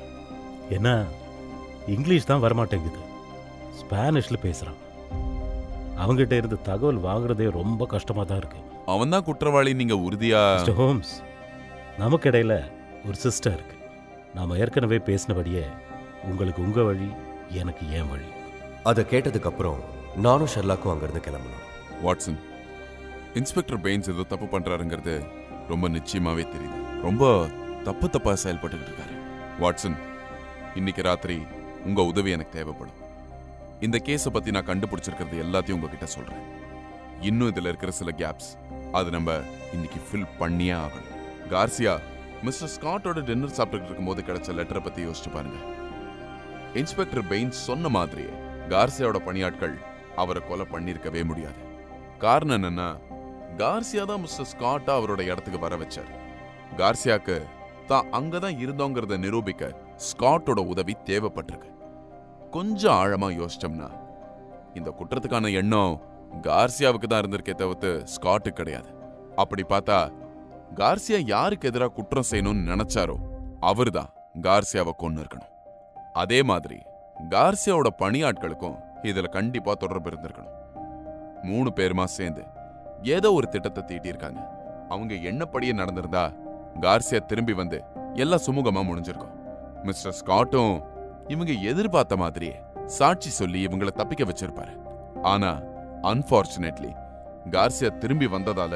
என்ன இங்கிலீஷ் தான் வரமாட்டேங்குது ஸ்பானிஷில் பேசுகிறான் அவங்ககிட்ட இருந்து தகவல் வாங்குறதே ரொம்ப கஷ்டமாக தான் இருக்கு அவன் தான் குற்றவாளி நீங்க உறுதியா மிஸ்டர் ஹோம்ஸ் நமக்கு இடையில ஒரு சிஸ்டர் இருக்கு நாம ஏற்கனவே பேசினபடியே உங்களுக்கு உங்க வழி எனக்கு ஏன் வழி அதை கேட்டதுக்கு அப்புறம் நானும் ஷெர்லாக்கும் அங்கிருந்து கிளம்பணும் வாட்சன் இன்ஸ்பெக்டர் பெயின்ஸ் ஏதோ தப்பு பண்றாருங்கிறது ரொம்ப நிச்சயமாவே தெரியுது ரொம்ப தப்பு தப்பா செயல்பட்டுக்கிட்டு இருக்காரு வாட்சன் இன்னைக்கு ராத்திரி உங்க உதவி எனக்கு தேவைப்படும் இந்த கேஸை பத்தி நான் கண்டுபிடிச்சிருக்கிறது எல்லாத்தையும் உங்ககிட்ட சொல்றேன் இன்னும் இதுல இருக்கிற சில கேப்ஸ் அது நம்ம இன்னைக்கு ஃபில் பண்ணியே ஆகணும் கார்சியா மிஸ்டர் ஸ்காட்டோட டின்னர் சாப்பிட்டுட்டு இருக்கும்போது கிடைச்ச லெட்டரை பத்தி யோசிச்சு பாருங்க இன்ஸ்பெக்டர் பெயின்ஸ் சொன்ன மாதிரியே கார்சியாவோட பணியாட்கள் அவரை கொலை பண்ணியிருக்கவே முடியாது காரணம் என்னன்னா கார்சியா தான் மிஸ்டர் ஸ்காட்டா அவரோட இடத்துக்கு வர வச்சார் கார்சியாக்கு தான் அங்கதான் இருந்தோங்கிறத நிரூபிக்க ஸ்காட்டோட உதவி தேவைப்பட்டிருக்கு கொஞ்சம் ஆழமா யோசிச்சோம்னா இந்த குற்றத்துக்கான எண்ணம் கார்சியாவுக்கு தான் இருந்திருக்கே தவிர்த்து ஸ்காட்டுக்கு கிடையாது அப்படி பார்த்தா கார்சியா யாருக்கு எதிராக குற்றம் செய்யணும்னு நினைச்சாரோ அவர்தான் கார்சியாவை கொன்னு இருக்கணும் அதே மாதிரி கார்சியாவோட பணியாட்களுக்கும் இதுல கண்டிப்பா தொடர்பு இருந்திருக்கணும் மூணு பேருமா சேர்ந்து ஏதோ ஒரு திட்டத்தை தீட்டியிருக்காங்க அவங்க எண்ணப்படியே நடந்திருந்தா கார்சியா திரும்பி வந்து எல்லாம் சுமூகமா முடிஞ்சிருக்கும் மிஸ்டர் ஸ்காட்டும் இவங்க எதிர்பார்த்த மாதிரியே சாட்சி சொல்லி இவங்களை தப்பிக்க வச்சிருப்பாரு ஆனா அன்பார்ச்சுனேட்லி கார்சியா திரும்பி வந்ததால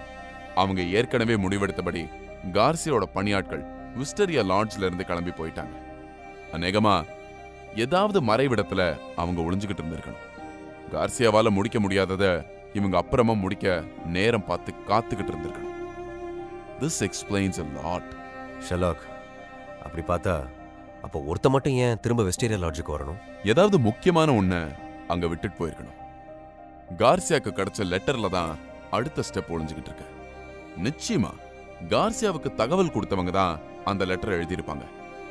அவங்க ஏற்கனவே முடிவெடுத்தபடி கார்சியோட பணியாட்கள் விஸ்டரியா லாட்ஜ்ல இருந்து கிளம்பி போயிட்டாங்க அநேகமா ஏதாவது மறைவிடத்துல அவங்க ஒளிஞ்சுகிட்டு இருந்திருக்கணும் கார்சியாவால முடிக்க முடியாதத இவங்க அப்புறமா முடிக்க நேரம் பார்த்து காத்துக்கிட்டு இருந்திருக்கணும் this explains a lot Sherlock அப்படி பார்த்தா அப்போ ஒருத்த மட்டும் ஏன் திரும்ப வெஸ்டேரியா லாட்ஜுக்கு வரணும் ஏதாவது முக்கியமான ஒண்ண அங்க விட்டுட்டு போயிருக்கணும் கார்சியாக்கு கிடைச்ச லெட்டர்ல தான் அடுத்த ஸ்டெப் ஒளிஞ்சுகிட்டு இருக்கு நிச்சயமா கார்சியாவுக்கு தகவல் கொடுத்தவங்க தான் அந்த லெட்டரை எழுதியிருப்பாங்க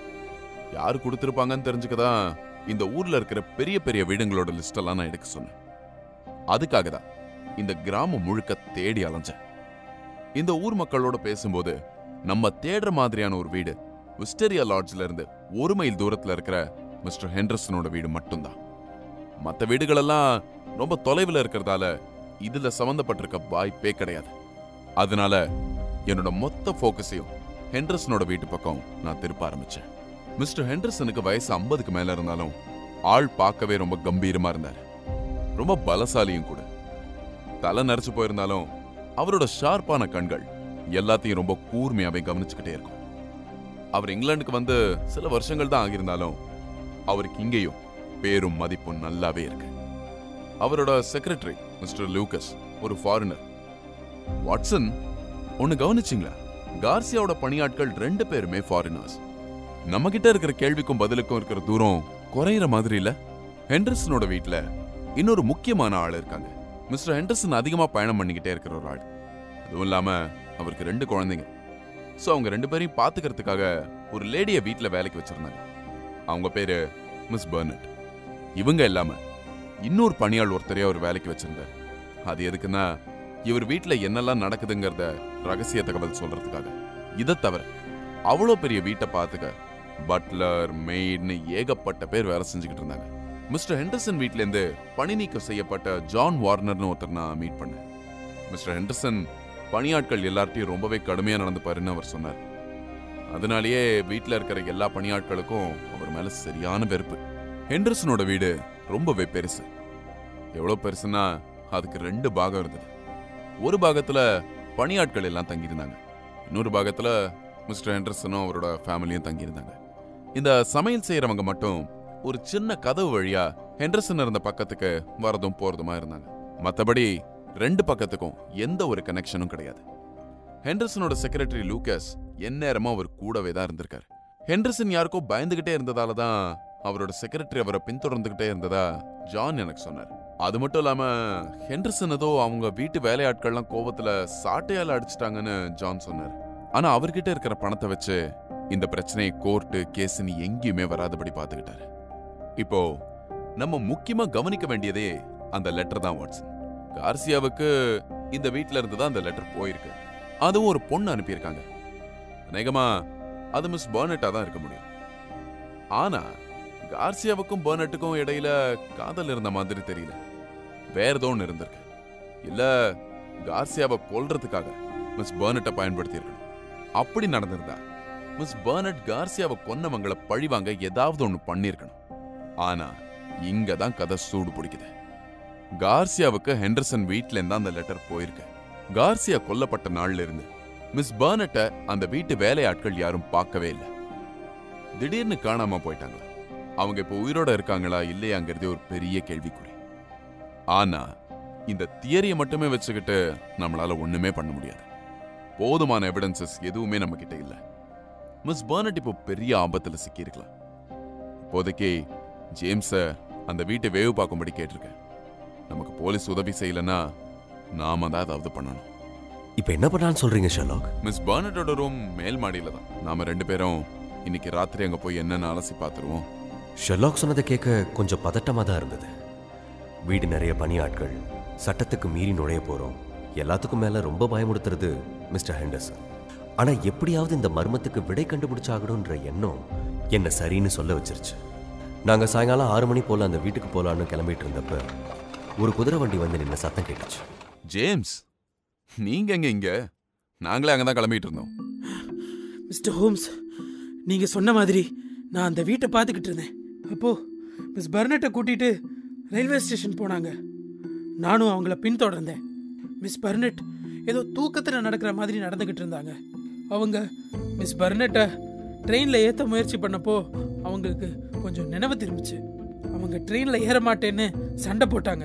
யார் கொடுத்திருப்பாங்கன்னு தெரிஞ்சுக்கதான் இந்த ஊர்ல இருக்கிற பெரிய பெரிய வீடுங்களோட லிஸ்ட் எல்லாம் நான் எடுக்க சொன்னேன் அதுக்காக தான் இந்த கிராமம் முழுக்க தேடி அலைஞ்சேன் இந்த ஊர் மக்களோட பேசும்போது நம்ம தேடுற மாதிரியான ஒரு வீடு விஸ்டரியா லாட்ஜ்ல இருந்து ஒரு மைல் தூரத்துல இருக்கிற மிஸ்டர் ஹெண்டர்சனோட வீடு மட்டும்தான் மற்ற வீடுகளெல்லாம் ரொம்ப தொலைவில் இருக்கிறதால இதுல சம்மந்தப்பட்டிருக்க வாய்ப்பே கிடையாது அதனால என்னோட மொத்த ஃபோக்கஸையும் ஹெண்டர்சனோட வீட்டு பக்கம் நான் திருப்ப ஆரம்பிச்சேன் மிஸ்டர் ஹெண்டர்சனுக்கு வயசு ஐம்பதுக்கு மேல இருந்தாலும் ஆள் பார்க்கவே ரொம்ப கம்பீரமா இருந்தார் ரொம்ப பலசாலியும் கூட தலை நரைச்சு போயிருந்தாலும் அவரோட ஷார்ப்பான கண்கள் எல்லாத்தையும் ரொம்ப கூர்மையாவே கவனிச்சுக்கிட்டே இருக்கும் அவர் இங்கிலாந்துக்கு வந்து சில வருஷங்கள் தான் ஆகியிருந்தாலும் அவருக்கு இங்கேயும் பேரும் மதிப்பும் நல்லாவே இருக்கு அவரோட செக்ரட்டரி மிஸ்டர் லூகஸ் ஒரு ஃபாரினர் வாட்சன் ஒன்னு கவனிச்சிங்களா கார்சியாவோட பணியாட்கள் ரெண்டு பேருமே ஃபாரினர்ஸ் நம்ம கிட்ட இருக்கிற கேள்விக்கும் பதிலுக்கும் இருக்கிற தூரம் குறையிற மாதிரி இல்ல ஹெண்டர்சனோட வீட்ல இன்னொரு முக்கியமான ஆள் இருக்காங்க மிஸ்டர் ஹெண்டர்சன் அதிகமா பயணம் பண்ணிக்கிட்டே இருக்கிற ஒரு ஆள் அதுவும் இல்லாம அவருக்கு ரெண்டு குழந்தைங்க சோ அவங்க ரெண்டு பேரையும் பாத்துக்கிறதுக்காக ஒரு லேடிய வீட்ல வேலைக்கு வச்சிருந்தாங்க அவங்க பேரு மிஸ் பர்னட் இவங்க இல்லாம இன்னொரு பணியாள் ஒருத்தரையே அவர் வேலைக்கு வச்சிருந்தார் அது எதுக்குன்னா இவர் வீட்ல என்னெல்லாம் நடக்குதுங்கிறத ரகசிய தகவல் சொல்றதுக்காக இதை தவிர அவ்வளோ பெரிய வீட்டை பார்த்துக்க பட்லர் மெய்ட்னு ஏகப்பட்ட பேர் வேலை செஞ்சுக்கிட்டு இருந்தாங்க மிஸ்டர் ஹெண்டர்சன் வீட்லேருந்து பணி நீக்கம் செய்யப்பட்ட ஜான் வார்னர்னு ஒருத்தர் நான் மீட் பண்ணேன் மிஸ்டர் ஹெண்டர்சன் பணியாட்கள் எல்லார்ட்டையும் ரொம்பவே கடுமையா நடந்துப்பாருன்னு அவர் சொன்னார் அதனாலேயே வீட்டில் இருக்கிற எல்லா பணியாட்களுக்கும் அவர் மேல சரியான வெறுப்பு ஹெண்டர்சனோட வீடு ரொம்பவே பெருசு எவ்வளோ பெருசுன்னா அதுக்கு ரெண்டு பாகம் இருந்தது ஒரு பாகத்துல பணியாட்கள் எல்லாம் தங்கியிருந்தாங்க இன்னொரு பாகத்துல மிஸ்டர் ஹெண்டர்சனும் அவரோட ஃபேமிலியும் தங்கியிருந்தாங்க இந்த சமையல் செய்யறவங்க மட்டும் ஒரு சின்ன கதவு வழியா ஹெண்டர்சன் இருந்த பக்கத்துக்கு வரதும் போறதுமா இருந்தாங்க மத்தபடி ரெண்டு பக்கத்துக்கும் எந்த ஒரு கனெக்ஷனும் கிடையாது ஹெண்டர்சனோட செக்ரட்டரி லூகஸ் எந்நேரமும் அவர் கூடவே தான் இருந்திருக்காரு ஹெண்டர்சன் யாருக்கோ பயந்துகிட்டே இருந்ததால தான் அவரோட செக்ரட்டரி அவரை பின்தொடர்ந்துகிட்டே இருந்ததா ஜான் எனக்கு சொன்னார் அது மட்டும் இல்லாம ஹெண்டர்சன் ஏதோ அவங்க வீட்டு வேலையாட்கள்லாம் கோவத்துல சாட்டையால அடிச்சிட்டாங்கன்னு ஜான் சொன்னார் ஆனா அவர்கிட்ட இருக்கிற பணத்தை வச்சு இந்த பிரச்சனையை கோர்ட்டு கேஸ்னு எங்கேயுமே வராதபடி பார்த்துக்கிட்டாரு இப்போ நம்ம முக்கியமா கவனிக்க வேண்டியதே அந்த லெட்டர் தான் வாட்சன் கார்சியாவுக்கு இந்த வீட்ல இருந்து தான் அந்த லெட்டர் போயிருக்கு அதுவும் ஒரு பொண்ணு அனுப்பியிருக்காங்க அநேகமா அது மிஸ் பர்னட்டா தான் இருக்க முடியும் ஆனா கார்சியாவுக்கும் பர்னட்டுக்கும் இடையில காதல் இருந்த மாதிரி தெரியல வேற ஏதோ ஒன்று இருந்திருக்கு இல்ல கார்சியாவை கொல்றதுக்காக மிஸ் பர்னட்டை பயன்படுத்தி இருக்கணும் அப்படி நடந்திருந்தா மிஸ் பர்னட் கார்சியாவை கொன்னவங்களை பழிவாங்க ஏதாவது ஒன்று பண்ணியிருக்கணும் ஆனா இங்க தான் கதை சூடு பிடிக்குது கார்சியாவுக்கு ஹெண்டர்சன் வீட்ல இருந்தா அந்த லெட்டர் போயிருக்கு கார்சியா கொல்லப்பட்ட நாள்ல இருந்து மிஸ் பர்னட்டை அந்த வீட்டு வேலையாட்கள் யாரும் பார்க்கவே இல்லை திடீர்னு காணாம போயிட்டாங்க அவங்க இப்ப உயிரோட இருக்காங்களா இல்லையாங்கிறதே ஒரு பெரிய கேள்விக்குறி ஆனா இந்த தியரியை மட்டுமே வச்சுக்கிட்டு நம்மளால ஒண்ணுமே பண்ண முடியாது போதுமான எவிடன்சஸ் எதுவுமே நம்ம கிட்ட இல்ல மிஸ் பர்னட் இப்போ பெரிய ஆபத்துல சிக்கியிருக்கலாம் இப்போதைக்கு ஜேம்ஸ அந்த வீட்டை வேவு பார்க்கும்படி கேட்டிருக்கேன் நமக்கு போலீஸ் உதவி செய்யலன்னா நாம தான் ஏதாவது பண்ணணும் இப்போ என்ன பண்ணான்னு சொல்றீங்க ஷெர்லாக் மிஸ் பர்னட்டோட ரூம் மேல் மாடியில தான் நாம ரெண்டு பேரும் இன்னைக்கு ராத்திரி அங்க போய் என்னன்னு அலசி பார்த்துருவோம் ஷெர்லாக் சொன்னதை கேட்க கொஞ்சம் பதட்டமாக தான் இருந்தது வீடு நிறைய பணியாட்கள் சட்டத்துக்கு மீறி நுழைய போகிறோம் எல்லாத்துக்கும் மேலே ரொம்ப பயமுடுத்துறது மிஸ்டர் ஹெண்டர்சன் ஆனால் எப்படியாவது இந்த மர்மத்துக்கு விடை கண்டுபிடிச்சாகணுன்ற எண்ணம் என்ன சரின்னு சொல்ல வச்சிருச்சு நாங்கள் சாயங்காலம் ஆறு மணி போல் அந்த வீட்டுக்கு போகலான்னு கிளம்பிட்டு இருந்தப்ப ஒரு குதிரை வண்டி வந்து நின்ன சத்தம் கேட்டுச்சு ஜேம்ஸ் நீங்க எங்க இங்க நாங்களே அங்கதான் கிளம்பிட்டு இருந்தோம் மிஸ்டர் ஹோம்ஸ் நீங்க சொன்ன மாதிரி நான் அந்த வீட்டை பார்த்துக்கிட்டு இருந்தேன் அப்போ மிஸ் பர்னட்டை கூட்டிட்டு ரயில்வே ஸ்டேஷன் போனாங்க நானும் அவங்கள பின்தொடர்ந்தேன் மிஸ் பர்னட் ஏதோ தூக்கத்தில் நடக்கிற மாதிரி நடந்துக்கிட்டு இருந்தாங்க அவங்க மிஸ் பர்னட்டை ட்ரெயினில் ஏற்ற முயற்சி பண்ணப்போ அவங்களுக்கு கொஞ்சம் நினைவு திரும்பிச்சு அவங்க ட்ரெயினில் ஏற மாட்டேன்னு சண்டை போட்டாங்க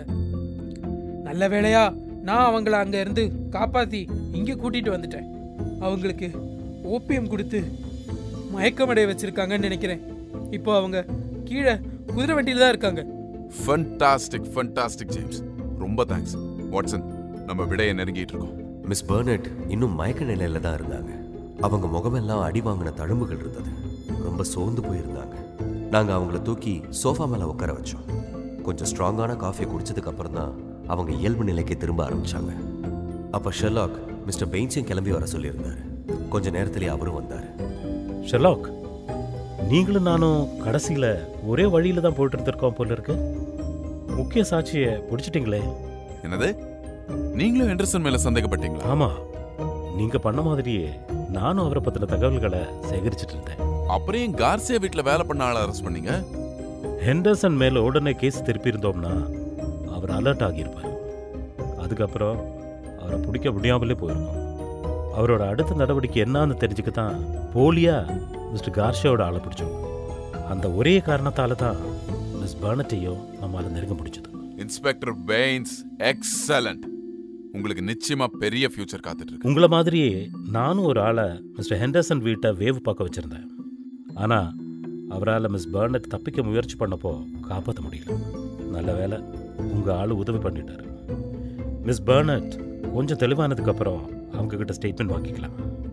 நல்ல வேளையா நான் அவங்கள அங்க இருந்து காப்பாத்தி இங்க கூட்டிட்டு வந்துட்டேன் அவங்களுக்கு ஓபியம் கொடுத்து மயக்கமடைய வச்சிருக்காங்கன்னு நினைக்கிறேன் இப்போ அவங்க கீழே குதிரை வண்டியில தான் இருக்காங்க ஃபண்டாஸ்டிக் ஃபண்டாஸ்டிக் ஜேம்ஸ் ரொம்ப தேங்க்ஸ் வாட்சன் நம்ம விடையை நெருங்கிட்டு இருக்கோம் மிஸ் பர்னட் இன்னும் மயக்க நிலையில தான் இருந்தாங்க அவங்க முகமெல்லாம் அடி வாங்கின தழும்புகள் இருந்தது ரொம்ப சோர்ந்து போயிருந்தாங்க நாங்கள் அவங்கள தூக்கி சோஃபா மேலே உட்கார வச்சோம் கொஞ்சம் ஸ்ட்ராங்கான காஃபியை குடிச்சதுக்கு அப்புறம் தான் அவங்க இயல்பு நிலைக்கு திரும்ப ஆரம்பிச்சாங்க அப்போ ஷெர்லாக் மிஸ்டர் பெயின்ஸையும் கிளம்பி வர சொல்லியிருந்தாரு கொஞ்ச நேரத்திலேயே அவரும் வந்தார் ஷெர்லாக் நீங்களும் நானும் கடைசியில் ஒரே வழியில தான் போயிட்டு இருந்திருக்கோம் போல இருக்கு முக்கிய சாட்சியை பிடிச்சிட்டிங்களே என்னது நீங்களும் ஹெண்டர்சன் மேல சந்தேகப்பட்டீங்களா ஆமா நீங்க பண்ண மாதிரியே நானும் அவரை பத்தின தகவல்களை சேகரிச்சிட்டு இருந்தேன் அப்புறம் ஏன் கார்சியா வீட்ல வேலை பண்ண ஆளை அரெஸ்ட் பண்ணீங்க ஹெண்டர்சன் மேல உடனே கேஸ் திருப்பி இருந்தோம்னா அவர் அலர்ட் ஆகியிருப்பார் அதுக்கப்புறம் அவரை பிடிக்க முடியாமலே போயிருக்கோம் அவரோட அடுத்த நடவடிக்கை என்னன்னு தெரிஞ்சுக்க தான் போலியா மிஸ்டர் கார்ஷியாவோட ஆளை பிடிச்சோம் அந்த ஒரே காரணத்தால தான் மிஸ் பர்னட்டையும் நம்மால நெருங்க முடிச்சது இன்ஸ்பெக்டர் பெயின்ஸ் எக்ஸலண்ட் உங்களுக்கு நிச்சயமா பெரிய ஃபியூச்சர் காத்துட்டு இருக்கு உங்களை மாதிரியே நானும் ஒரு ஆளை மிஸ்டர் ஹெண்டர்சன் வீட்டை வேவு பார்க்க வச்சுருந்தேன் ஆனால் அவரால் மிஸ் பர்னட் தப்பிக்க முயற்சி பண்ணப்போ காப்பாற்ற முடியல நல்ல வேளை உங்கள் ஆள் உதவி பண்ணிட்டாரு மிஸ் பர்னட் கொஞ்சம் தெளிவானதுக்கப்புறம் அவங்க கிட்ட ஸ்டேட்மெண்ட் வாங்கிக்கலாம்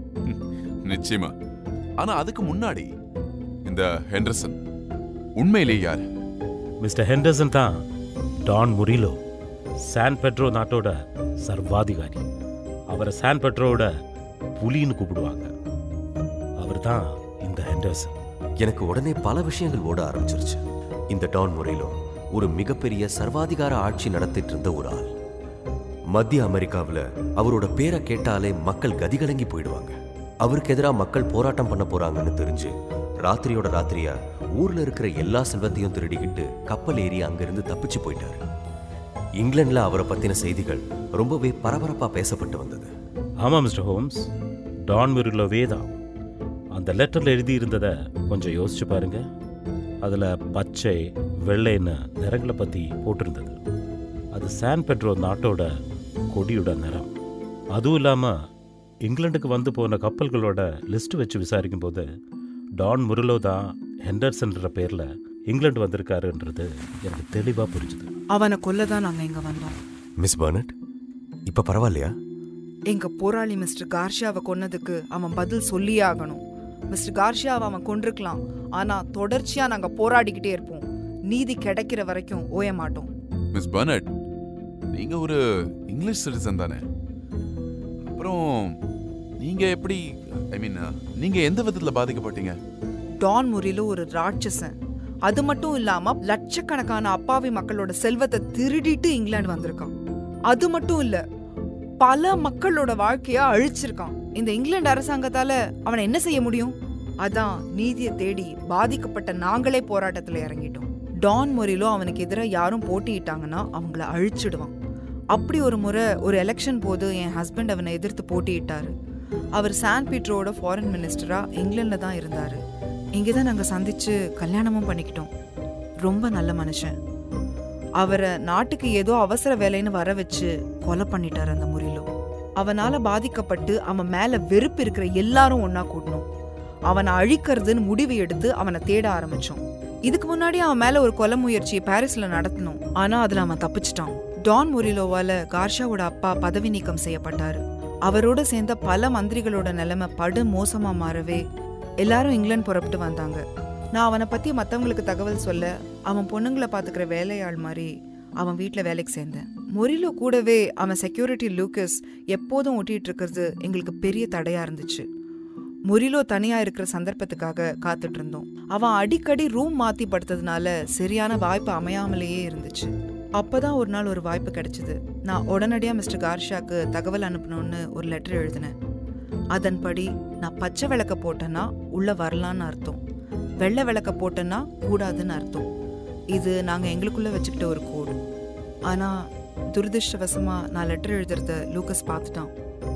நிச்சயமா ஆனா அதுக்கு முன்னாடி இந்த ஹெண்டர்சன் உண்மையிலேயே யாரு மிஸ்டர் ஹெண்டர்சன் தான் டான் முரிலோ சான் பெட்ரோ நாட்டோட சர்வாதிகாரி அவரை சான் பெட்ரோவோட புலின்னு கூப்பிடுவாங்க அவர் தான் இந்த ஹெண்டர்சன் எனக்கு உடனே பல விஷயங்கள் ஓட ஆரம்பிச்சிருச்சு இந்த டான் முறையிலோ ஒரு மிகப்பெரிய சர்வாதிகார ஆட்சி நடத்திட்டு இருந்த ஒரு ஆள் மத்திய அமெரிக்காவில் அவரோட பேரை கேட்டாலே மக்கள் கதிகலங்கி போயிடுவாங்க அவருக்கு எதிராக மக்கள் போராட்டம் பண்ண போறாங்கன்னு தெரிஞ்சு ராத்திரியோட ராத்திரியா ஊர்ல இருக்கிற எல்லா செல்வத்தையும் திருடிக்கிட்டு கப்பல் ஏறி அங்கிருந்து தப்பிச்சு போயிட்டாரு இங்கிலாந்துல அவரை பத்தின செய்திகள் ரொம்பவே பரபரப்பா பேசப்பட்டு வந்தது ஆமாம் மிஸ்டர் ஹோம்ஸ் டான் முரிலோவே தான் அந்த லெட்டரில் எழுதியிருந்ததை கொஞ்சம் யோசிச்சு பாருங்க அதில் பச்சை வெள்ளைன்னு நிறங்களை பற்றி போட்டிருந்தது அது சான் பெட்ரோ நாட்டோட கொடியோட நிறம் அதுவும் இல்லாமல் இங்கிலாந்துக்கு வந்து போன கப்பல்களோட லிஸ்ட் வச்சு விசாரிக்கும் போது டான் முரிலோ தான் ஹெண்டர்சன்ற பேரில் இங்கிலாந்து வந்திருக்காருன்றது எனக்கு தெளிவாக புரிஞ்சுது அவனை கொல்ல தான் நாங்க இங்க வந்தோம் மிஸ் பர்னட் இப்ப பரவாயில்லையா எங்க போராளி மிஸ்டர் கார்ஷியாவை கொன்னதுக்கு அவன் பதில் சொல்லியே ஆகணும் மிஸ்டர் கார்ஷியாவை அவன் கொண்டிருக்கலாம் ஆனா தொடர்ச்சியா நாங்க போராடிக்கிட்டே இருப்போம் நீதி கிடைக்கிற வரைக்கும் ஓய மாட்டோம் மிஸ் பர்னட் நீங்க ஒரு இங்கிலீஷ் சிட்டிசன் தானே அப்புறம் நீங்க எப்படி ஐ மீன் நீங்க எந்த விதத்துல பாதிக்கப்பட்டீங்க டான் முரிலோ ஒரு ராட்சசன் அது மட்டும் இல்லாம லட்சக்கணக்கான அப்பாவி மக்களோட செல்வத்தை திருடிட்டு இங்கிலாந்து வந்திருக்கான் அது மட்டும் இல்ல பல மக்களோட வாழ்க்கைய அழிச்சிருக்கான் இந்த இங்கிலாந்து அரசாங்கத்தால அவனை என்ன செய்ய முடியும் அதான் நீதியை தேடி பாதிக்கப்பட்ட நாங்களே போராட்டத்துல இறங்கிட்டோம் டான் மொரிலோ அவனுக்கு எதிராக யாரும் போட்டியிட்டாங்கன்னா அவங்கள அழிச்சிடுவான் அப்படி ஒரு முறை ஒரு எலெக்ஷன் போது என் ஹஸ்பண்ட் அவனை எதிர்த்து போட்டியிட்டாரு அவர் சான் பீட்ரோட ஃபாரின் மினிஸ்டரா இங்கிலாந்துல தான் இருந்தாரு இங்கே தான் நாங்கள் சந்திச்சு கல்யாணமும் பண்ணிக்கிட்டோம் ரொம்ப நல்ல மனுஷன் அவரை நாட்டுக்கு ஏதோ அவசர வேலைன்னு வர வச்சு கொலை பண்ணிட்டார் அந்த முறிலோ அவனால பாதிக்கப்பட்டு அவன் மேல வெறுப்பு இருக்கிற எல்லாரும் ஒண்ணா கூட்டணும் அவனை அழிக்கிறதுன்னு முடிவு எடுத்து அவனை தேட ஆரம்பிச்சோம் இதுக்கு முன்னாடி அவன் மேல ஒரு கொலை முயற்சியை பாரிஸ்ல நடத்தணும் ஆனா அதுல அவன் தப்பிச்சிட்டான் டான் முரிலோவால கார்ஷாவோட அப்பா பதவி நீக்கம் செய்யப்பட்டாரு அவரோட சேர்ந்த பல மந்திரிகளோட நிலைமை படு மோசமா மாறவே எல்லாரும் இங்கிலாந்து புறப்பட்டு வந்தாங்க நான் அவனை பத்தி மத்தவங்களுக்கு தகவல் சொல்ல அவன் பொண்ணுங்களை பாத்துக்கிற வேலையாள் மாதிரி அவன் வீட்ல வேலைக்கு சேர்ந்தேன் மொரிலோ கூடவே அவன் செக்யூரிட்டி லூக்கஸ் எப்போதும் ஒட்டிட்டு இருக்கிறது எங்களுக்கு பெரிய தடையா இருந்துச்சு முரிலோ தனியா இருக்கிற சந்தர்ப்பத்துக்காக காத்துட்டு இருந்தோம் அவன் அடிக்கடி ரூம் மாத்தி படுத்ததுனால சரியான வாய்ப்பு அமையாமலேயே இருந்துச்சு அப்பதான் ஒரு நாள் ஒரு வாய்ப்பு கிடைச்சது நான் உடனடியா மிஸ்டர் கார்ஷாக்கு தகவல் அனுப்பணும்னு ஒரு லெட்டர் எழுதினேன் அதன்படி நான் பச்சை விளக்க போட்டேன்னா உள்ள வரலான்னு அர்த்தம் வெள்ளை விளக்க போட்டேன்னா கூடாதுன்னு அர்த்தம் இது நாங்க எங்களுக்குள்ள வச்சுக்கிட்ட ஒரு கோடு ஆனா துரதிருஷ்டவசமா நான் லெட்டர் எழுதுறத லூக்கஸ் பார்த்துட்டான்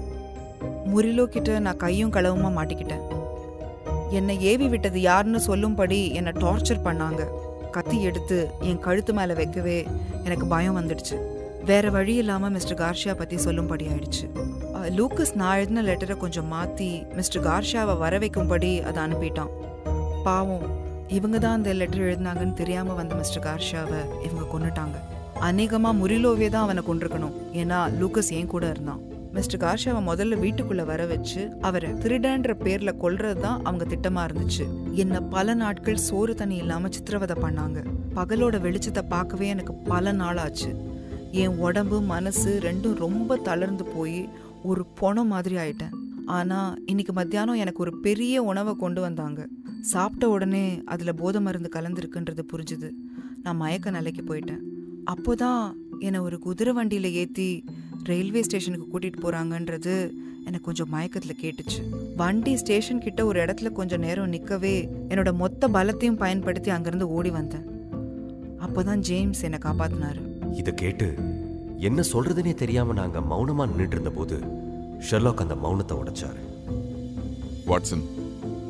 முரிலோ கிட்ட நான் கையும் களவுமா மாட்டிக்கிட்டேன் என்னை ஏவி விட்டது யாருன்னு சொல்லும்படி என்னை டார்ச்சர் பண்ணாங்க கத்தி எடுத்து என் கழுத்து மேல வைக்கவே எனக்கு பயம் வந்துடுச்சு வேற வழி இல்லாம மிஸ்டர் கார்ஷியா பத்தி சொல்லும்படி ஆயிடுச்சு அஹ், லூக்கஸ் நான் எழுதின லெட்டரை கொஞ்சம் மாத்தி மிஸ்டர் கார்ஷியாவை வர வைக்கும்படி அதை அனுப்பிட்டான் பாவம் இவங்க தான் அந்த லெட்டர் எழுதினாங்கன்னு தெரியாம வந்த மிஸ்டர் கார்ஷியாவை இவங்க கொன்னுட்டாங்க அநேகமா முரிலோவே தான் அவனை கொண்டிருக்கணும் ஏன்னா லூக்கஸ் ஏன் கூட இருந்தான் மிஸ்டர் கார்ஷாவை முதல்ல வீட்டுக்குள்ள வர வச்சு அவரை திருடன்ற பேர்ல கொல்றது தான் அவங்க திட்டமா இருந்துச்சு என்ன பல நாட்கள் சோறு தண்ணி இல்லாம சித்திரவதை பண்ணாங்க பகலோட வெளிச்சத்தை பார்க்கவே எனக்கு பல நாள் ஆச்சு என் உடம்பு மனசு ரெண்டும் ரொம்ப தளர்ந்து போய் ஒரு பொணம் மாதிரி ஆயிட்டேன் ஆனா இன்னைக்கு மத்தியானம் எனக்கு ஒரு பெரிய உணவை கொண்டு வந்தாங்க சாப்பிட்ட உடனே அதுல போதை மருந்து கலந்துருக்குன்றது புரிஞ்சுது நான் மயக்க நிலைக்கு போயிட்டேன் அப்போதான் என்னை ஒரு குதிரை வண்டியில ஏத்தி ரயில்வே ஸ்டேஷனுக்கு கூட்டிட்டு போறாங்கன்றது எனக்கு கொஞ்சம் மயக்கத்துல கேட்டுச்சு வண்டி ஸ்டேஷன் கிட்ட ஒரு இடத்துல கொஞ்சம் நேரம் நிக்கவே என்னோட மொத்த பலத்தையும் பயன்படுத்தி அங்கிருந்து ஓடி வந்தேன் அப்போதான் ஜேம்ஸ் என்னை காப்பாத்தினாரு இதை கேட்டு என்ன சொல்றதுனே தெரியாம நாங்க மௌனமா நின்னுட்டு இருந்தபோது ஷெர்லாக் அந்த மௌனத்தை உடைச்சாரு வாட்சன்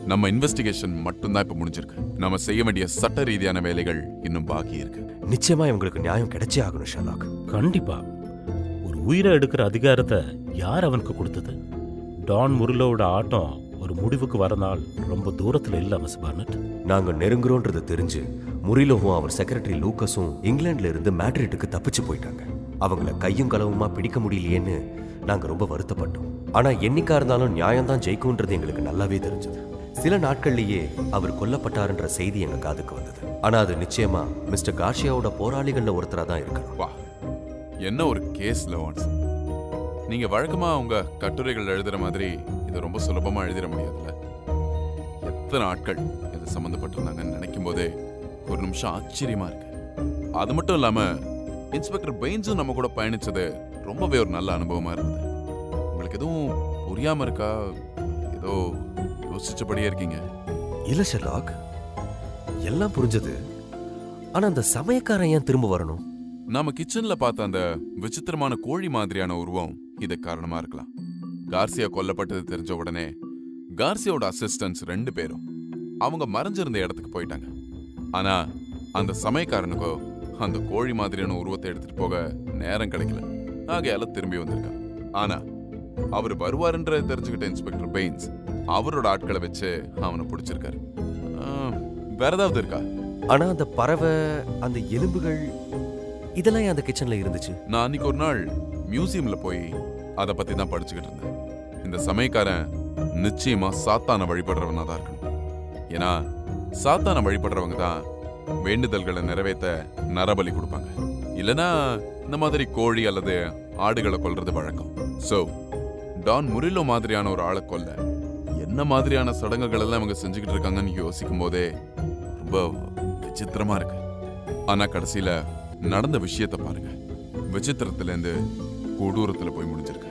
நம்ம இன்வெஸ்டிகேஷன் மட்டும்தான் இப்ப முடிஞ்சிருக்கு நம்ம செய்ய வேண்டிய சட்ட ரீதியான வேலைகள் இன்னும் பாக்கி இருக்கு நிச்சயமா இவங்களுக்கு நியாயம் கிடைச்சே ஆகணும் ஷெர்லாக் கண்டிப்பா ஒரு உயிரை எடுக்கிற அதிகாரத்தை யார் அவனுக்கு கொடுத்தது டான் முருலோட ஆட்டம் ஒரு முடிவுக்கு வர நாள் ரொம்ப தூரத்துல இல்ல மிஸ் பார்னட் நாங்க நெருங்குறோன்றது தெரிஞ்சு முரிலோவும் அவர் செக்ரட்டரி லூக்கஸும் இங்கிலாந்துல இருந்து மேட்ரிட்டுக்கு தப்பிச்சு போயிட்டாங்க அவங்கள கையும் களவுமா பிடிக்க முடியலையேன்னு நாங்க ரொம்ப வருத்தப்பட்டோம் ஆனா என்னைக்கா இருந்தாலும் நியாயம்தான் ஜெயிக்கும்ன்றது எங்களுக்கு நல்லாவே தெரிஞ்சது சில நாட்கள்லயே அவர் கொல்லப்பட்டாருன்ற செய்தி எங்க காதுக்கு வந்தது ஆனா அது நிச்சயமா மிஸ்டர் கார்ஷியாவோட போராளிகள்ல ஒருத்தரா தான் இருக்கணும் வா என்ன ஒரு கேஸ் லவான்ஸ் நீங்க வழக்கமா உங்க கட்டுரைகள் எழுதுற மாதிரி இதை ரொம்ப சுலபமா எழுதிட முடியாதுல்ல எத்தனை ஆட்கள் இது சம்மந்தப்பட்டிருந்தாங்கன்னு நினைக்கும் போதே ஒரு நிமிஷம் ஆச்சரியமா இருக்கு அது மட்டும் இல்லாம இன்ஸ்பெக்டர் பெயின்ஸும் நம்ம கூட பயணிச்சது ரொம்பவே ஒரு நல்ல அனுபவமா இருந்தது உங்களுக்கு எதுவும் புரியாம இருக்கா ஏதோ யோசிச்சபடியே இருக்கீங்க இல்ல ஷெர்லாக் எல்லாம் புரிஞ்சது ஆனா அந்த சமயக்காரன் ஏன் திரும்ப வரணும் நாம கிச்சன்ல பார்த்த அந்த விசித்திரமான கோழி மாதிரியான உருவம் இது காரணமா இருக்கலாம் கார்சியா கொல்லப்பட்டது தெரிஞ்ச உடனே கார்சியாவோட அசிஸ்டன்ட்ஸ் ரெண்டு பேரும் அவங்க மறைஞ்சிருந்த இடத்துக்கு போயிட்டாங்க ஆனா அந்த சமயக்காரனுக்கோ அந்த கோழி மாதிரியான உருவத்தை எடுத்துட்டு போக நேரம் கிடைக்கல ஆகையால திரும்பி வந்திருக்கான் ஆனா அவர் வருவாருன்ற தெரிஞ்சுக்கிட்ட இன்ஸ்பெக்டர் பெயின்ஸ் அவரோட ஆட்களை வச்சு அவனை பிடிச்சிருக்காரு ஆ, வேற ஏதாவது இருக்கா ஆனா அந்த பறவை அந்த எலும்புகள் இதெல்லாம் ஏன் அந்த கிச்சன்ல இருந்துச்சு நான் அன்னைக்கு ஒரு நாள் மியூசியம்ல போய் அதை பத்தி தான் படிச்சுக்கிட்டு இருந்தேன் இந்த சமயக்காரன் நிச்சயமா சாத்தான வழிபடுறவனா தான் இருக்கணும் ஏன்னா சாத்தான வழிபடுறவங்க தான் வேண்டுதல்களை நிறைவேற்ற நரபலி கொடுப்பாங்க இல்லனா இந்த மாதிரி கோழி அல்லது ஆடுகளை கொல்றது வழக்கம் சோ டான் முரிலோ மாதிரியான ஒரு ஆளை கொல்ல என்ன மாதிரியான சடங்குகள் எல்லாம் இவங்க செஞ்சுக்கிட்டு இருக்காங்கன்னு யோசிக்கும் போதே ரொம்ப விசித்திரமா இருக்கு ஆனா கடைசியில நடந்த விஷயத்தை பாருங்க விசித்திரத்துல இருந்து கொடூரத்துல போய் முடிஞ்சிருக்கு